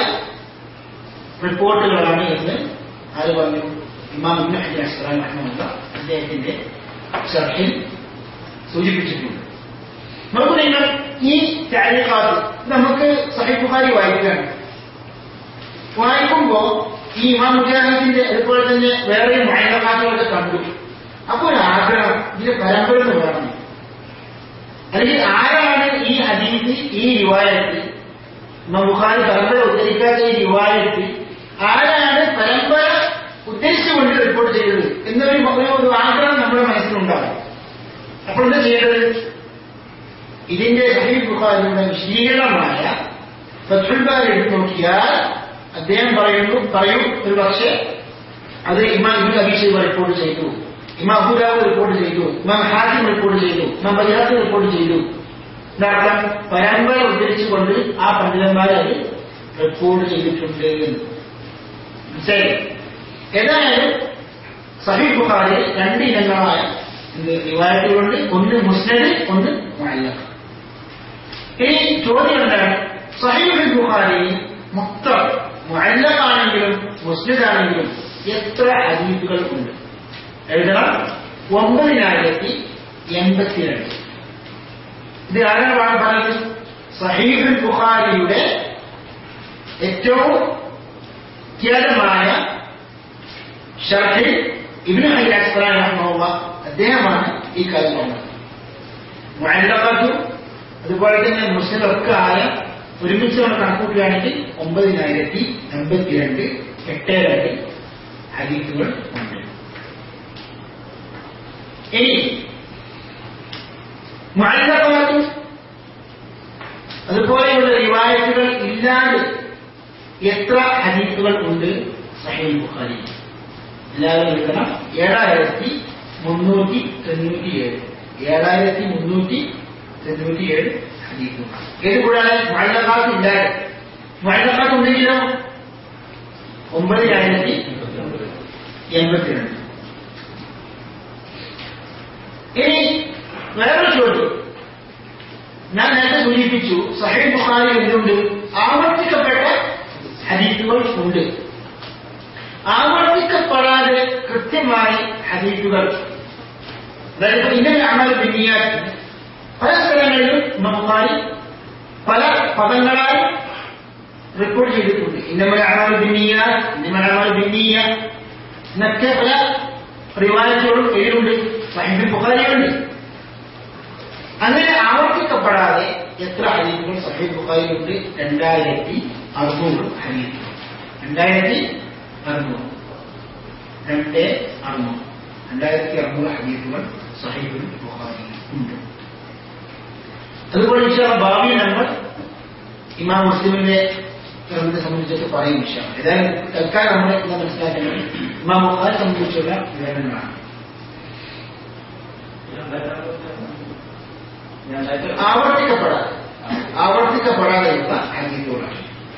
Speaker 3: റിപ്പോർട്ടുകളാണ് എന്ന് ആര് പറഞ്ഞു ഇമാം ഇബ്നു ഹജർ അസ്സലാം റഹ്മത്തുള്ള അദ്ദേഹത്തിന്റെ ഷർഹിൽ സൂചിപ്പിച്ചിട്ടുണ്ട് നമുക്ക് നിങ്ങൾ ഈ താരിഖാത്ത് നമുക്ക് സഹി ബുഖാരി വായിക്കുകയാണ് വായിക്കുമ്പോ ഈ ഇമാം മുജാഹിദിന്റെ അതുപോലെ തന്നെ വേറെ മൈനക്കാറ്റുകളൊക്കെ കണ്ടു അപ്പോൾ ഒരു ആഗ്രഹം ഇതിന്റെ പരമ്പര എന്ന് വേണം അല്ലെങ്കിൽ ആരാണ് ഈ ഹദീസ് ഈ റിവായത്ത് ഇമാം ബുഖാരി പരമ്പര ഉദ്ധരിക്കാത്ത ഈ റിവായത്ത് ആരാണ് പരമ്പര ഉദ്ദേശിച്ചുകൊണ്ട് റിപ്പോർട്ട് ചെയ്തത് എന്നൊരു ഒരു- ഒരു ആഗ്രഹം നമ്മുടെ മനസ്സിലുണ്ടാകും അപ്പോൾ എന്താ ചെയ്യേണ്ടത് ഇതിന്റെ സഹീഹ് ബുഖാരിയുടെ വിശദീകരണമായ ഫത്തുൽ ബാരി എടുത്ത് നോക്കിയാൽ അദ്ദേഹം പറയുന്നു പറയും ഒരു പക്ഷേ അത് ഇമാം ഇബിൻ അബീഷൈബ റിപ്പോർട്ട് ചെയ്തു ഇമാം അബൂദാബ് റിപ്പോർട്ട് ചെയ്തു ഇമാം ഹാസിം റിപ്പോർട്ട് ചെയ്തു ഇമാം ബജാത്ത് റിപ്പോർട്ട് ചെയ്തു ഇതർത്ഥം പരമ്പര ഉദ്ധരിച്ചുകൊണ്ട് ആ പണ്ഡിതന്മാരെ അത് റിപ്പോർട്ട് ചെയ്തിട്ടുണ്ട് എന്ന് മനസ്സിലായി ഏതായാലും സഹീഹ് ബുഖാരിയിൽ രണ്ട് ഇനങ്ങളായ എന്ത് റിവായത്തുകളുണ്ട് ഒന്ന് മുസ്നദ് ഒന്ന് മുഅല്ലഖ് ഇനി ചോദ്യം എന്താണ് സഹീഹ് ബുഖാരി മൊത്തം മുഅല്ലഖാണെങ്കിലും മുസ്നദാണെങ്കിലും എത്ര ഹദീസുകൾ ഉണ്ട് എഴുതണം ഒമ്പതിനായിരത്തി എൺപത്തിരണ്ട് ഇത് ആരാണ് പാ- പറയുന്നത് സഹീഹ് ബുഖാരിയുടെ ഏറ്റവും ഖ്യാതമായ ഷർഹിൽ ഇബ്നു ഹജർ അസ്ഖലാനി റഹ്മഹുള്ള അദ്ദേഹമാണ് ഈ കാര്യം പറഞ്ഞത് മുഅല്ലഖത്തും അതുപോലെ തന്നെ മുസ്ലിമൊക്കെ ആയ ഒരുമിച്ച് നമ്മൾ കണക്കൂട്ടുകയാണെങ്കിൽ ഒമ്പതിനായിരത്തി എൺപത്തിരണ്ട് എട്ട് രണ്ട് ഹദീസുകൾ ഉണ്ട് ഇനി മുഅല്ലഖത്തും അതുപോലെയുള്ള റിവായത്തുകൾ ഇല്ലാതെ എത്ര ഹദീസുകൾ ഉണ്ട് സഹീൽ ബുഖാരി എല്ലാവരും എഴുതണം ഏഴായിരത്തി മുന്നൂറ്റി തൊണ്ണൂറ്റിയേഴ് ഏഴായിരത്തി മുന്നൂറ്റി തൊണ്ണൂറ്റിയേഴ് ഹദീസുകൾ ഏത് കൂടാതെ മഴക്കാലത്ത് ഇല്ലാതെ മഴക്കാലത്ത് ഉണ്ടെങ്കിലോ ഒമ്പതിനായിരത്തി എൺപത്തിരണ്ട് ഇനി വേറൊരു ചോദ്യം ഞാൻ നേരത്തെ സൂചിപ്പിച്ചു സഹീൽ ബുഖാരി എന്തുണ്ട് ആവർത്തിക്കപ്പെട്ട ഹദീസുകൾ ഉണ്ട് ആവർത്തിക്കപ്പെടാതെ കൃത്യമായി ഹദീസുകൾ അതായത് ഇന്നലെ അമൽ ബിന്നിയാൽ പല സ്ഥലങ്ങളിലും ഇമാം ബുഖാരി പല പദങ്ങളായി റിപ്പോർട്ട് ചെയ്തിട്ടുണ്ട് ഇന്നമല അമൽ ബിന്നിയ ഇന്നമല അമൽ ബിന്നിയ എന്നൊക്കെ പല റിവായത്തുകളും എഴുതുണ്ട് സഹിബിൻ ബുഖാരിയുണ്ട് അങ്ങനെ ആവർത്തിക്കപ്പെടാതെ എത്ര ഹദീസുകൾ സഹീദ് ബുഖാരിയുണ്ട് രണ്ടായിരത്തി അറുന്നൂറ് ഹദീസുകൾ രണ്ടായിരത്തി അറുന്നൂറ് രണ്ട് അറുന്നൂറ് രണ്ടായിരത്തി അറുന്നൂറ് ഹദീസുകൾ സഹീബുൽ ബുഖാരി ഉണ്ട് അതുപോലെ ഇൻഷാ ഭാവി നമ്മൾ ഇമാം മുസ്ലിമിന്റെ ഗ്രന്ഥത്തെ സംബന്ധിച്ചൊക്കെ പറയും ഇൻഷാ ഏതായാലും തൽക്കാലം നമ്മൾ ഇന്ന് മനസ്സിലാക്കേണ്ടത് ഇമാം ബുഖാരി സംബന്ധിച്ചുള്ള വിവരണങ്ങളാണ് ആവർത്തിക്കപ്പെടാതെ ആവർത്തിക്കപ്പെടാതെയുള്ള ഹദീസുകളാണ്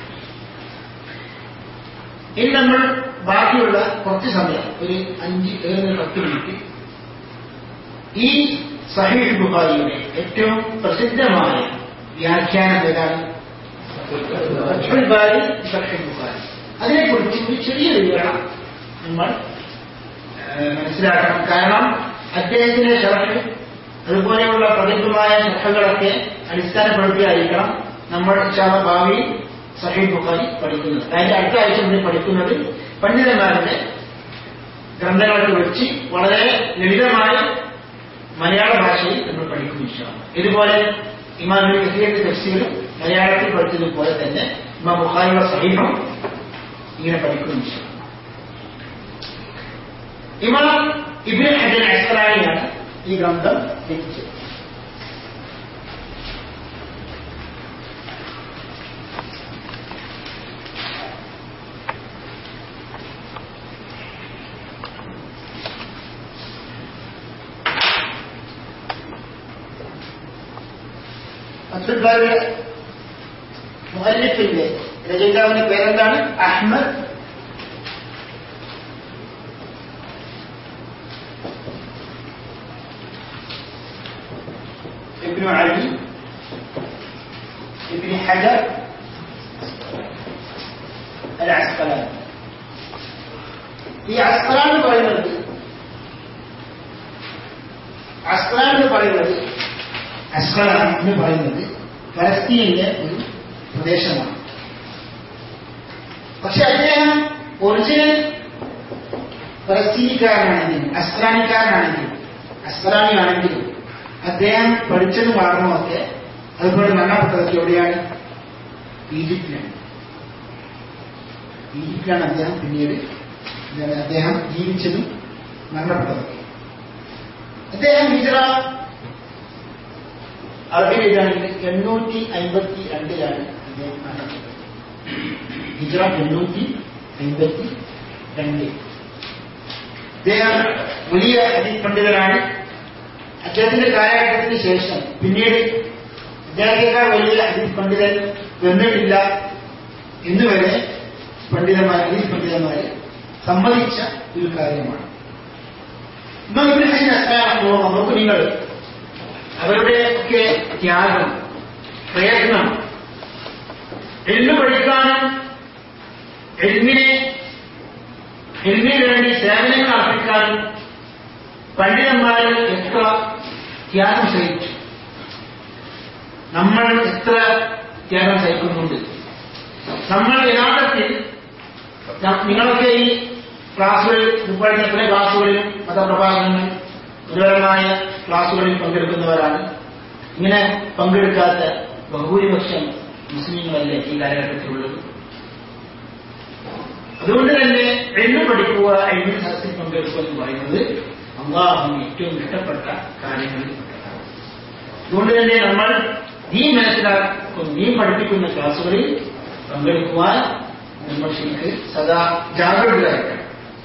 Speaker 3: ഇനി നമ്മൾ ബാക്കിയുള്ള കുറച്ച് സമയം ഒരു അഞ്ച് ഏഴ് പത്ത് മിനിറ്റ് ഈ സഹീഹ് ബുഖാരിയുടെ ഏറ്റവും പ്രസിദ്ധമായ വ്യാഖ്യാനം ഏതാണ് ഫത്ഹുൽ ബാരി സഹീഹ് ബുഖാരി അതിനെക്കുറിച്ച് ഒരു ചെറിയ വിവരണം നമ്മൾ ഏഹ്, മനസ്സിലാക്കണം കാരണം അദ്ദേഹത്തിന്റെ ഷർഹ് അതുപോലെയുള്ള പ്രഗത്ഭമായ ഷർഹുകളൊക്കെ അടിസ്ഥാനപ്പെടുത്തിയായിരിക്കണം നമ്മൾ ഇൻഷാള്ള ഭാവിയിൽ സഹീഹ് ബുഖാരി പഠിക്കുന്നത് അതിന്റെ അടുത്ത ആഴ്ച നമ്മൾ പഠിക്കുന്നത് പണ്ഡിതന്മാരുടെ ഗ്രന്ഥങ്ങളൊക്കെ വെച്ച് വളരെ ലളിതമായ മലയാള ഭാഷയിൽ നമ്മൾ പഠിക്കും ഇൻഷാള്ള ഇതുപോലെ ഇമാം കസീറിന്റെ തഫ്സീലും മലയാളത്തിൽ പഠിച്ചതുപോലെ തന്നെ ഇമാം ബുഖാരിയുടെ സഹീഹും ഇങ്ങനെ പഠിക്കും ഇൻഷാള്ള ഇമാം ഇബ്നു ഹജർ അസ്കലാനിയാണ് ഈ ഗ്രന്ഥം രചിച്ചത് അബ്ദുൽബാരിയുടെ മുഹല്ലിഫിന്റെ രചയിതാവിന്റെ പേരെന്താണ് അഹ്മദ് ابن علي ابن حجر العسقلاني ഈ അസ്കലാൻ എന്ന് പറയുന്നത് പറയുന്നത് അസ്ഖലാൻ എന്ന് പറയുന്നത് ഫലസ്തീനിലെ ഒരു പ്രദേശമാണ് പക്ഷെ അദ്ദേഹം ഒറിജിനൽ ഫലസ്തീനിക്കാരനാണെങ്കിലും അസ്ഖലാനിക്കാരനാണെങ്കിലും അസ്ഖലാനിയാണെങ്കിലും അദ്ദേഹം പഠിച്ചതും വളർന്നതൊക്കെ അതുപോലെ മരണപ്പെട്ടതൊക്കെ എവിടെയാണ് ഈജിപ്തിലാണ് ഈജിപ്തിലാണ് അദ്ദേഹം പിന്നീട് എന്താണ് അദ്ദേഹം ജീവിച്ചതും മരണപ്പെട്ടതൊക്കെ അദ്ദേഹം ഹിജറ അറബിയിലാണെങ്കിൽ എണ്ണൂറ്റി അൻപത്തി രണ്ടിലാണ് അദ്ദേഹം മരണപ്പെട്ടത് ഹിജറ എണ്ണൂറ്റി അൻപത്തി രണ്ട് അദ്ദേഹം വലിയ അതിപണ്ഡിതനാണ് അദ്ദേഹത്തിന്റെ കാലഘട്ടത്തിന് ശേഷം പിന്നീട് അദ്ദേഹത്തെക്കാൾ വലിയ അതിപണ്ഡിതൻ വന്നിട്ടില്ല എന്നുവരെ പണ്ഡിതന്മാർ ഹദീസ് പണ്ഡിതന്മാര് സമ്മതിച്ച ഒരു കാര്യമാണ് ഇമാം ഇബ്നു ഹജർ അസ്സലാമു നമുക്ക് നിങ്ങൾ അവരുടെ ഒക്കെ ത്യാഗം പ്രയത്നം എല്ലു പഠിക്കാനും എൽമിനെ എൽമിന് വേണ്ടി സേവനങ്ങൾ അർപ്പിക്കാനും പണ്ഡിതന്മാർ എത്ര ത്യാഗം സഹിച്ചു നമ്മൾ എത്ര ത്യാഗം സഹിക്കുന്നുണ്ട് നമ്മൾ യഥാർത്ഥത്തിൽ ന- നിങ്ങളൊക്കെ ഈ ക്ലാസ്സുകളിൽ മുപ്പഴിഞ്ഞ പല ക്ലാസ്സുകളിലും മതപ്രഭാഷണങ്ങൾ ഗുരുതരമായ ക്ലാസ്സുകളിൽ പങ്കെടുക്കുന്നവരാണ് ഇങ്ങനെ പങ്കെടുക്കാത്ത ബഹുഭൂരിപക്ഷം മുസ്ലിങ്ങളല്ലേ ഈ കാലഘട്ടത്തിലുള്ളത് അതുകൊണ്ട് തന്നെ എണ്ണു പഠിക്കുക എണ്ണു സദസ്സിൽ പങ്കെടുക്കുക എന്ന് പറയുന്നത് അള്ളാഹുവിന് ഏറ്റവും ഇഷ്ടപ്പെട്ട കാര്യങ്ങളിൽ പെട്ടതാണ് അതുകൊണ്ട് തന്നെ നമ്മൾ നീ മനസ്സിലാക്കും നീ പഠിപ്പിക്കുന്ന ക്ലാസ്സുകളിൽ പങ്കെടുക്കുവാൻ നമ്മൾ ശരിക്ക് സദാ ജാഗ്രതരായിരിക്കണം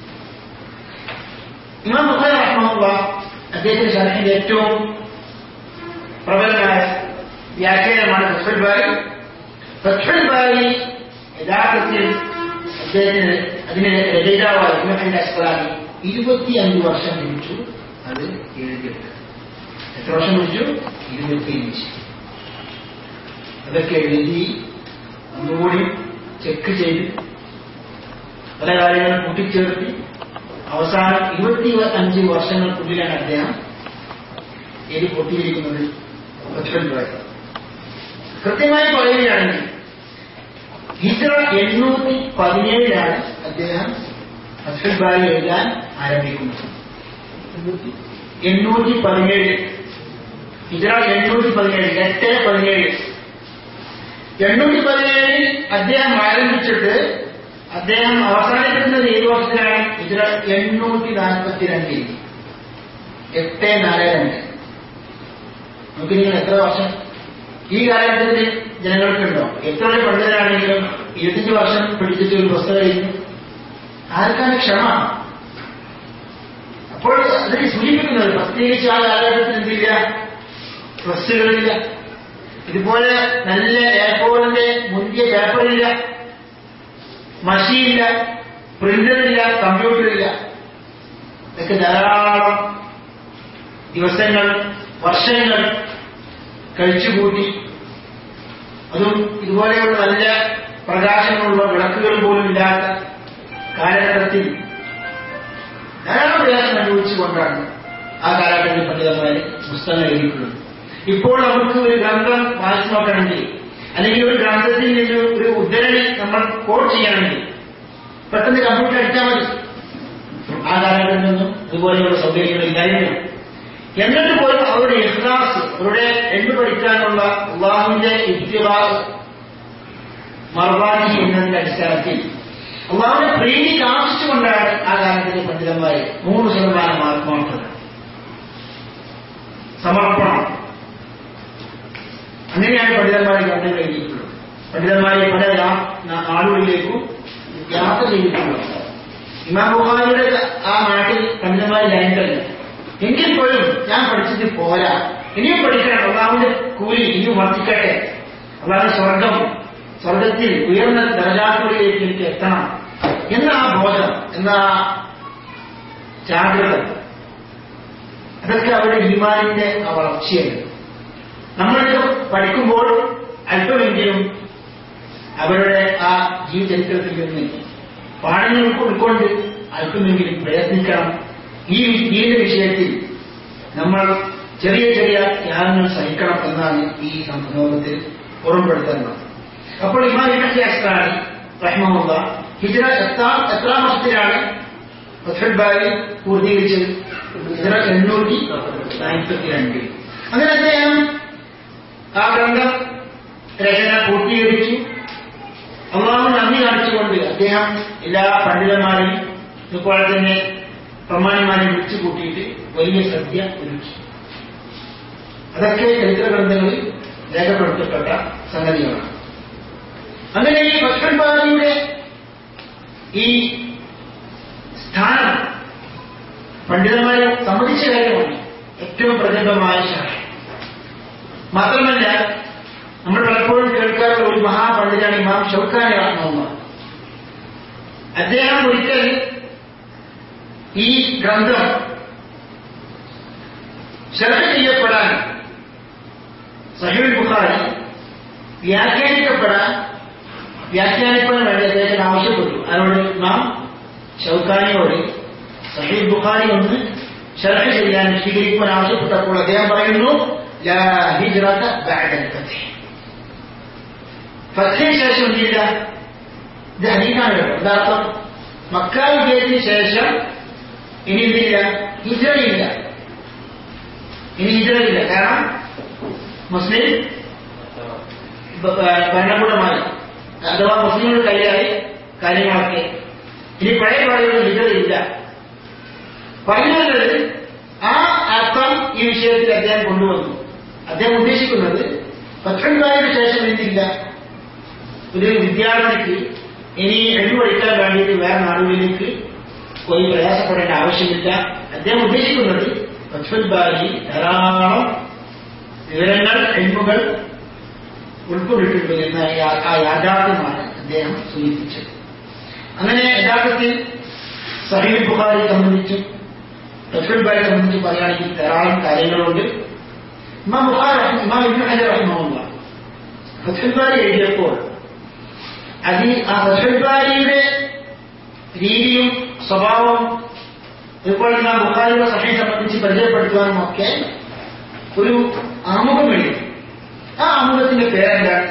Speaker 3: ഇമാം ബുഖാരി റഹ്മഹുള്ള അദ്ദേഹത്തിന്റെ ഷർഹിന്റെ ഏറ്റവും പ്രബലനായ വ്യാഖ്യാനമാണ് ഫത്ഹുൽ ബാരി ഫത്ഹുൽ ബാരി യഥാർത്ഥത്തിൽ അദ്ദേഹത്തിന് അതിന് രചയിതാവായ ഇബ്രാഹിം അസ്കലാനി ഇരുപത്തിയഞ്ച് വർഷം ലഭിച്ചു അത് എഴുതിയെടുക്കാൻ എത്ര വർഷം പിടിച്ചു ഇരുപത്തിയഞ്ച് അതൊക്കെ എഴുതി ഒന്നുകൂടി ചെക്ക് ചെയ്ത് പല കാര്യങ്ങളും കൂട്ടിച്ചേർത്തി അവസാനം ഇരുപത്തി അഞ്ച് വർഷങ്ങൾക്കുള്ളിലാണ് അദ്ദേഹം എരി പൊട്ടിയിരിക്കുന്നത് ഫത്ഹുൽ ബാരി കൃത്യമായി പറയുകയാണെങ്കിൽ ഹിജറ എണ്ണൂറ്റി പതിനേഴിലാണ് അദ്ദേഹം ഫത്ഹുൽ ബാരി എഴുതാൻ ആരംഭിക്കുന്നത് എണ്ണൂറ്റി പതിനേഴ് ഹിജറ എണ്ണൂറ്റി പതിനേഴ് എട്ട് പതിനേഴ് എണ്ണൂറ്റി പതിനേഴിൽ അദ്ദേഹം ആരംഭിച്ചിട്ട് അദ്ദേഹം അവസാനിപ്പിക്കുന്നത് ഏത് വർഷത്തിലാണ് ഹിജറ എണ്ണൂറ്റി നാൽപ്പത്തി രണ്ടിൽ എട്ട് നാല് രണ്ട് നമുക്ക് നിങ്ങൾ എത്ര വർഷം ഈ കാലഘട്ടത്തിൽ ജനങ്ങൾക്കുണ്ടോ എത്ര വലിയ പണ്ഡിതരാണെങ്കിലും ഇരുപത്തഞ്ച് വർഷം പിടിച്ചിട്ട് ഒരു പുസ്തകം എഴുതുന്നു ആർക്കാണ് ക്ഷമ അപ്പോൾ അതിനെ സൂചിപ്പിക്കുന്നത് പ്രത്യേകിച്ച് ആ കാലഘട്ടത്തിൽ എന്തില്ല പ്രസ്സുകളില്ല ഇതുപോലെ നല്ല എയർപോർട്ടിന്റെ മുന്തിയ പേപ്പറില്ല മഷിയില്ല പ്രിന്ററില്ല കമ്പ്യൂട്ടറില്ല ഇതൊക്കെ ധാരാളം ദിവസങ്ങൾ വർഷങ്ങൾ കഴിച്ചുകൂട്ടി അതും ഇതുപോലെയുള്ള നല്ല പ്രകാശങ്ങളുള്ള വിളക്കുകൾ പോലും ഇല്ലാത്ത കാലഘട്ടത്തിൽ ധാരാളം പ്രയാസം അനുഭവിച്ചുകൊണ്ടാണ് ആ കാലഘട്ടത്തിൽ പണ്ഡിതന്മാര് പുസ്തകം എഴുതിയിട്ടുള്ളത് ഇപ്പോൾ നമുക്ക് ഒരു ഗ്രന്ഥം വായിച്ചു നോക്കണമെങ്കിൽ അല്ലെങ്കിൽ ഒരു ഗ്രന്ഥത്തിൽ നിന്ന് ഒരു ഉദ്ധരണി നമ്മൾ കോഡ് ചെയ്യണമെങ്കിൽ പെട്ടെന്ന് കമ്പ്യൂട്ടർ അടിച്ചാൽ മതി ആ കാലഘട്ടത്തിലൊന്നും ഇതുപോലെയുള്ള സൗകര്യങ്ങളില്ലായിരുന്നു എന്നിട്ട് പോലും അവരുടെ ഇഖ്ലാസ് അവരുടെ എണ്ണു പഠിക്കാനുള്ള അള്ളാഹുവിന്റെ ഇത്തിവാസ് മറുപാടി എന്നതിന്റെ അടിസ്ഥാനത്തിൽ അള്ളാഹുവിനെ പ്രീതി കാണിച്ചുകൊണ്ടാണ് ആ കാലത്തിലെ പണ്ഡിതന്മാരെ നൂറ് ശതമാനം ആത്മാർത്ഥത സമർപ്പണം അങ്ങനെയാണ് പണ്ഡിതന്മാരെ ഗ്രന്ഥം എഴുതിയിട്ടുള്ളത് പണ്ഡിതന്മാരെ പല യാ- നാ- നാടുകളിലേക്കും യാത്ര ചെയ്തിട്ടുള്ളത് ഇമാം ബുഖാരിയുടെ ആ നാട്ടിൽ പണ്ഡിതന്മാർ ലൈൻഡല്ല എങ്കിൽ പോലും ഞാൻ പഠിച്ചത് പോരാ ഇനിയും പഠിക്കണം അള്ളാഹുവിന്റെ കൂലി ഇനിയും വർദ്ധിക്കട്ടെ അള്ളാഹുവിന്റെ സ്വർഗം സ്വർഗത്തിൽ ഉയർന്ന ദർജാക്കളിലേക്ക് എനിക്ക് എത്തണം എന്ന ആ ബോധം എന്ന ആ ജാഗ്രത അതൊക്കെ അവരുടെ ഈമാനിന്റെ ആ വളർച്ചയാണ് നമ്മളിത് പഠിക്കുമ്പോൾ അല്പമെങ്കിലും അവരുടെ ആ ജീവചരിത്രത്തിൽ നിന്ന് പാഠങ്ങൾ ഉൾക്കൊണ്ട് അല്പമെങ്കിലും പ്രയത്നിക്കണം ഈ ദീന വിഷയത്തിൽ നമ്മൾ ചെറിയ ചെറിയ ത്യാഗങ്ങൾ സഹിക്കണം എന്നാണ് ഈ സംഭവത്തിൽ ഓർമ്മപ്പെടുത്തുന്നത് അപ്പോൾ ഇമാം ഇബ്നു അസ്ലാനി റഹ്മഹുള്ള ഹിജ്റ എത്താം എത്രാം വർഷത്തിലാണ് ഫത്ഹുൽ ബാരി പൂർത്തീകരിച്ചത് ഹിജ്റ എണ്ണൂറ്റി നാൽപ്പത്തി രണ്ടിൽ അങ്ങനെ അദ്ദേഹം ആ ഗ്രന്ഥം രചന പൂർത്തീകരിച്ചു അള്ളാഹു നന്ദി കാണിച്ചുകൊണ്ട് അദ്ദേഹം എല്ലാ പണ്ഡിതന്മാരെയും ഇതുപോലെ തന്നെ പ്രമാണിമാരെയും വിളിച്ചു കൂട്ടിയിട്ട് വലിയ സദ്യ ഒരുക്കി അതൊക്കെ ചരിത്ര ഗ്രന്ഥങ്ങളിൽ രേഖപ്പെടുത്തപ്പെട്ട സംഗതികളാണ് അങ്ങനെ ഈ ഫത്ഹുൽ ബാരിയുടെ ഈ സ്ഥാനം പണ്ഡിതന്മാരെ സമ്മതിച്ച കാര്യമാണ് ഏറ്റവും പ്രഗത്ഭമായ ശാഖ മാത്രമല്ല നമ്മൾ പലപ്പോഴും കേൾക്കാറുള്ള ഒരു മഹാപണ്ഡിതനാണ് ഇമാം ഷൗക്കാനി റഹ്മുള്ള അദ്ദേഹം ഒരിക്കൽ ഈ ഗ്രന്ഥം ശർഹ ചെയ്യപ്പെടാൻ സഹീൽ ബുഖാരി വ്യാഖ്യാനിക്കപ്പെടാൻ വ്യാഖ്യാനിക്കാൻ വേണ്ടി അദ്ദേഹത്തിന് ആവശ്യപ്പെട്ടു ആരോട് നാം ഷൗക്കാനിയോട് സഹീൽ ബുഖാരി ഒന്ന് ഷർഹ ചെയ്യാൻ സ്വീകരിക്കുവാൻ ആവശ്യപ്പെട്ടപ്പോൾ അദ്ദേഹം പറയുന്നു ലാ ഹിജ്റത ബഅദൽ ഫത്ഹ് ഫത്തിന് ശേഷം എന്തില്ല ഇത് ഹദീസാണ് കേട്ടോ യഥാർത്ഥം മക്ക വിജയത്തിന് ശേഷം ഇനി എന്തില്ല ഹിജ്റയില്ല ഇനി ഹിജ്റയില്ല കാരണം മുസ്ലിം ഭ- ഭ- ഭരണകൂടമായി അഥവാ മുസ്ലിങ്ങളുടെ കൈയായി കാര്യങ്ങളൊക്കെ ഇനി പഴയ പാടുകൾ ഹിജ്റയില്ല പറയുന്നത് ആ അർത്ഥം ഈ വിഷയത്തിൽ അദ്ദേഹം കൊണ്ടുവന്നു അദ്ദേഹം ഉദ്ദേശിക്കുന്നത് പത്തൊൻപതിന് ശേഷം എന്തില്ല ഒരു വിദ്യാർത്ഥിക്ക് ഇനി എണ്ണു പഠിക്കാൻ വേണ്ടിയിട്ട് വേറെ നാടുകളിലേക്ക് പോയി പ്രയാസപ്പെടേണ്ട ആവശ്യമില്ല അദ്ദേഹം ഉദ്ദേശിക്കുന്നത് ഫത്വൽ ബാരി ധാരാളം വിവരങ്ങൾ എണ്ണുകൾ ഉൾക്കൊണ്ടിട്ടുണ്ട് എന്ന യാ- ആ യാഥാർത്ഥ്യമാണ് അദ്ദേഹം സൂചിപ്പിച്ചത് അങ്ങനെ യഥാർത്ഥത്തിൽ സഹീൽ ബുഖാരി സംബന്ധിച്ചും ഫത്വൽ ബാരി സംബന്ധിച്ചും പറയുകയാണെങ്കിൽ ധാരാളം കാര്യങ്ങളുണ്ട് ഇമാം ബുഖാരി റഹ്മ- ഇമാം ഇബ്നു ഹജർ റഹിമഹുള്ള ഫത്വൽ ബാരി എഴുതിയപ്പോൾ അതിൽ ആ ഫത്വൽബാരിയുടെ രീതിയും സ്വഭാവവും അതുപോലെ നാം ബുഖാരിയുടെ സഹയെ സംബന്ധിച്ച് പരിചയപ്പെടുത്തുവാനും ഒക്കെ ഒരു ആമുഖം എഴുതി ആ ആമുഖത്തിന്റെ പേരെന്താണ്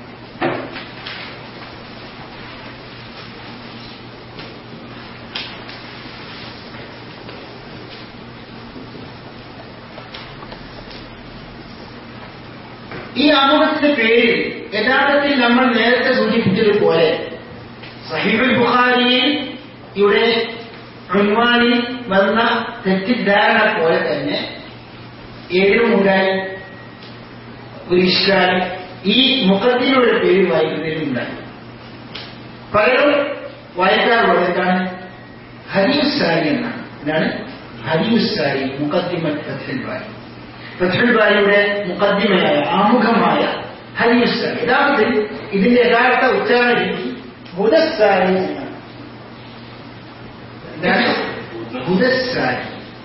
Speaker 3: ഈ ആമുഖത്തിന്റെ പേര് യഥാർത്ഥത്തിൽ നമ്മൾ നേരത്തെ സൂചിപ്പിച്ചതുപോലെ സഹീബുൽ ബുഖാരിയിൽ ഇവിടെ ഉൻവാനിൽ വന്ന തെറ്റിദ്ധാരണ പോലെ തന്നെ ഏഴും ഉണ്ടായി ഒരു ഇഷ്കാൽ ഈ മുഖത്തിനുള്ള പേര് വായിക്കുന്നതിലുണ്ടായി പലരും വായിക്കാറുള്ളത് എന്താണ് ഹരിയുസാരി എന്നാണ് എന്താണ് ഹരിയുസാരി മുഖത്തിമത് ഫത്തുൽ ബാരി ഫത്തുൽ ബാരിയുടെ മുഖദ്ദിമയായ ആമുഖമായ ഹരിയുസാരി യഥാർത്ഥത്തിൽ ഇതിന്റെ യഥാർത്ഥ ഉച്ചാരണ രീതി ഹുദസാരി എന്നാണ് എന്താണ് ഹുദസാരി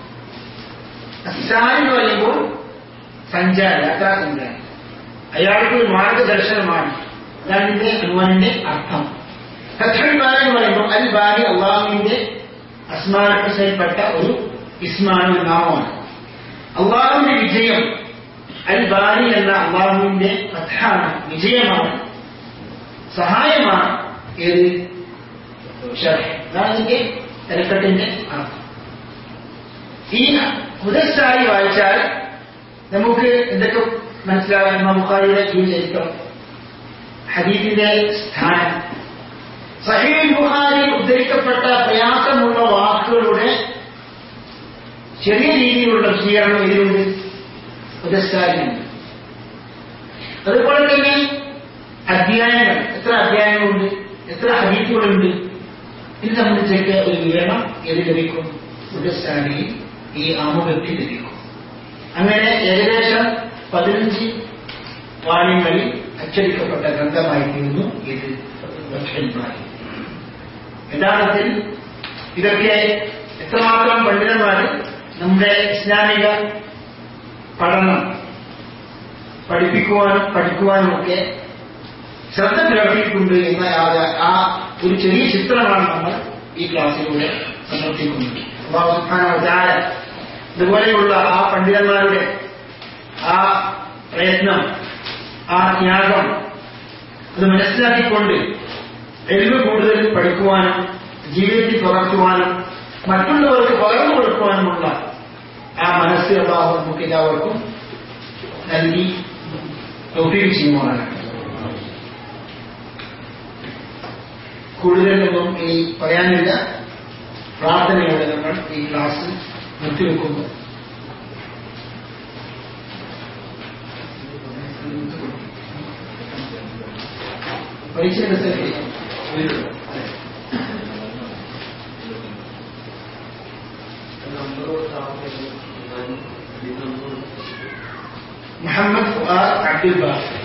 Speaker 3: സാരി എന്ന് പറയുമ്പോൾ സഞ്ചാരി യാത്രാ സഞ്ചാരി അയാൾക്ക് ഒരു മാർഗദർശനമാണ് അതാണ് ഇതിന്റെ അനുവാനിന്റെ അർത്ഥം ഫത്തുൽ ബാരി എന്ന് പറയുമ്പോൾ അൽ ബാരി അള്ളാഹുവിന്റെ അസ്മാനപ്പെട്ട ഒരു ഇസ്മാണ് ഒരു നാമമാണ് അള്ളാഹുവിന്റെ വിജയം അൽ ബാരി എന്ന അള്ളാഹുവിന്റെ കഥാണ് വിജയമാണ് സഹായമാണ് ഏത് ഷർഹ്. അതാണ് ഇതിന്റെ തിരക്കട്ടിന്റെ അർത്ഥം ഈ ഹുദസ്സായി വായിച്ചാൽ നമുക്ക് എന്തൊക്കെ മനസ്സിലാകാൻ ഇമാം ബുഖാരിയുടെ ഈ ചരിത്രം ഹദീദിന്റെ സ്ഥാനം സഹീൽ ബുഖാരി ഉദ്ധരിക്കപ്പെട്ട പ്രയാസമുള്ള വാക്കുകളുടെ ചെറിയ രീതിയിലുള്ള വിശദീകരണം ഇതിലുണ്ട് ഹുദസ്സാരിയുണ്ട് അതുപോലെ തന്നെ അധ്യായങ്ങൾ എത്ര അധ്യായങ്ങളുണ്ട് എത്ര ഹദീസുകളുണ്ട് ഇത് സംബന്ധിച്ചൊക്കെ ഒരു വിവരണം ഏത് ലഭിക്കും ഹുദസ്സാനിയിൽ ഈ ആമുഖത്തിൽ ലഭിക്കും അങ്ങനെ ഏകദേശം പതിനഞ്ച് വാല്യങ്ങളിൽ അച്ചടിക്കപ്പെട്ട ഗ്രന്ഥമായിരുന്നു ഇത് ഫത്ഹുൽ ബാരി. യഥാർത്ഥത്തിൽ ഇതൊക്കെ എത്രമാത്രം പണ്ഡിതന്മാർ നമ്മുടെ ഇസ്ലാമിക പഠനം പഠിപ്പിക്കുവാനും പഠിക്കുവാനും ഒക്കെ ശ്രദ്ധ പുലർത്തിയിട്ടുണ്ട് എന്ന ആ- ആ ഒരു ചെറിയ ചിത്രമാണ് നമ്മൾ ഈ ക്ലാസ്സിലൂടെ സമർപ്പിക്കുന്നത് അള്ളാഹു സുബ്ഹാനഹു വ തആല ഇതുപോലെയുള്ള ആ പണ്ഡിതന്മാരുടെ ആ പ്രയത്നം ആ ത്യാഗം അത് മനസ്സിലാക്കിക്കൊണ്ട് എൽവ് കൂടുതൽ പഠിക്കുവാനും ജീവിതത്തിൽ പകർത്തുവാനും മറ്റുള്ളവർക്ക് പകർന്നു കൊടുക്കുവാനുമുള്ള ആ മനസ്സ് അഭാവം നമുക്ക് എല്ലാവർക്കും നൽകി തൗഫീഖ് ചെയ്യുവാനാണ് കൂടുതലൊന്നും ഈ പറയാനില്ല പ്രാർത്ഥനയോടെ നമ്മൾ ഈ ക്ലാസ് നിർത്തിവെക്കുന്നു പരീക്ഷയുടെ സ്ഥലത്ത് മുഹമ്മദ് ഫുആദ് അബ്ദുൽ ബാസിർ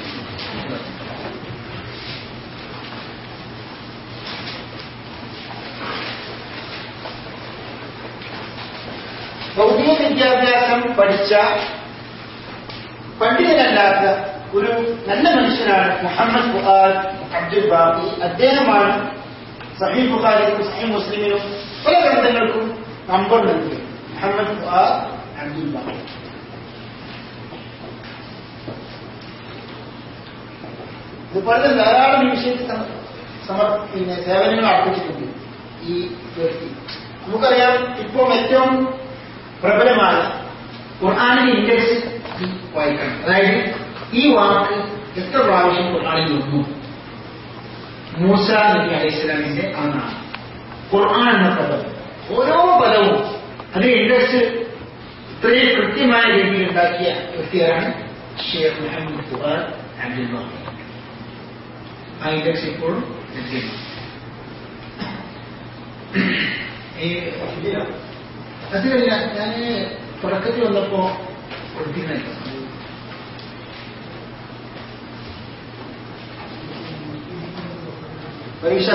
Speaker 3: ഭൗതിക വിദ്യാഭ്യാസം പഠിച്ച പണ്ഡിതനല്ലാത്ത ഒരു നല്ല മനുഷ്യനാണ് മുഹമ്മദ് ഫുആദ് അബ്ദുൽ ബാബി അദ്ദേഹമാണ് സഹീ ബുഖാരിക്കും സഹീ മുസ്ലിമിനും പല ഗ്രന്ഥങ്ങൾക്കും നമ്പർ നൽകിയത് മുഹമ്മദ് ഫുആദ് അബ്ദുൽ ബാബി ഇതുപോലെ തന്നെ ധാരാളം ഈ വിഷയത്തിൽ സമ- സമർ പിന്നെ സേവനങ്ങൾ അർപ്പിച്ചിട്ടുണ്ട് ഈ വ്യക്തി നമുക്കറിയാം ഇപ്പോൾ ഏറ്റവും പ്രബലമായ ഖുർആാനിന്റെ ഇൻഡെക്സ് വായിക്കണം അതായത് ഈ വാക്ക് എത്ര പ്രാവശ്യം ഖുർആാനിൽ വന്നു മൂസ നബി അലൈഹി സ്വലാമിന്റെ അന്നാണ് ഖുർആൻ എന്ന പദം ഓരോ പദവും അത് ഇൻഡെക്സ് ഇത്രയും കൃത്യമായ രീതിയിൽ ഉണ്ടാക്കിയ വ്യക്തിയാണ് ഷെയ്ഖ് മുഹമ്മദ് ഫുആദ് അബ്ദുൽ വഹാബ് ആ ഇൻഡെക്സ് ഇപ്പോഴും ലഭ്യമാണ് ഈ അതിലല്ല ഞാൻ തുടക്കത്തിൽ വന്നപ്പോ കൊടുത്തിരുന്നില്ല പരീക്ഷ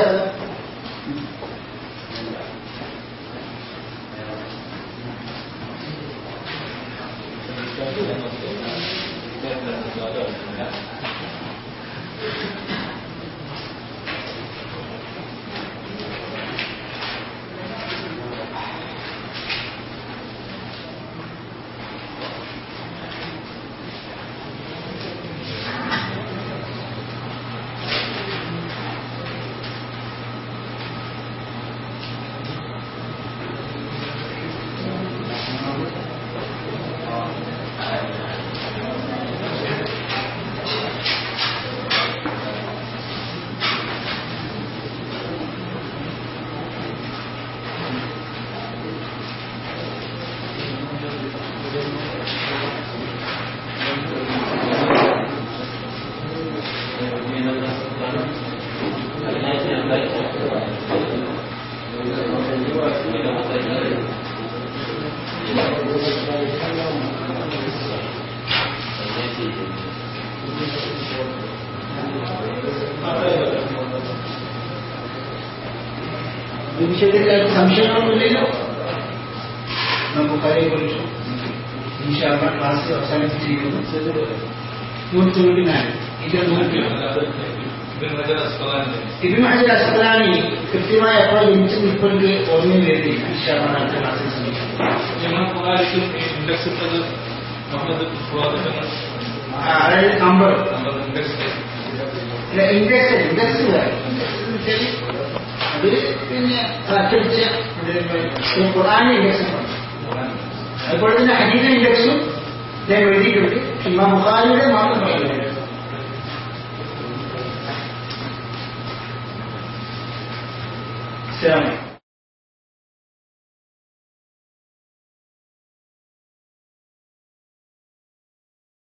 Speaker 3: ഈ വിഷയത്തിൽ സംശയങ്ങളൊന്നുമില്ലല്ലോ നമുക്ക് കാര്യത്തെക്കുറിച്ച് ഇൻഷാള്ള ക്ലാസ് അവസാനിപ്പിച്ചിരിക്കുന്നു നൂറ്റി തൊണ്ണൂറ്റി നാല് ഇതിൽ നൂറ്റി ഇബിൻ ഹജർ അസ്കലാനി കൃത്യമായ എപ്പോൾ ജനിച്ചു നിൽപ്പുണ്ട് ഓർമ്മയിൽ വരുന്നില്ല ഇൻഷാള്ള അടുത്ത ക്ലാസ്സിൽ ശ്രമിക്കും
Speaker 4: ഇൻഡെക്സ് ഇട്ടത് മുഹമ്മദ് ഫുവാദ്
Speaker 3: ആ, അതായത് നമ്പർ
Speaker 4: ഇൻഡെക്സ്
Speaker 3: ഇൻഡെക്സ് ഇൻഡെക്സ് വേറെ ഇൻഡെക്സ് എന്ന് വെച്ചാൽ അത് പിന്നെ അച്ചടിച്ച ഈ ഖുർആാനിന്റെ ഇൻഡെക്സ് അതുപോലെ തന്നെ ഹദീദ ഇൻഡെക്സും ഞാൻ എഴുതിയിട്ടുണ്ട് ഇമാം ബുഖാരിയുടെ മാത്രം പറയുന്നത് അസ്സലാമു അലൈക്കും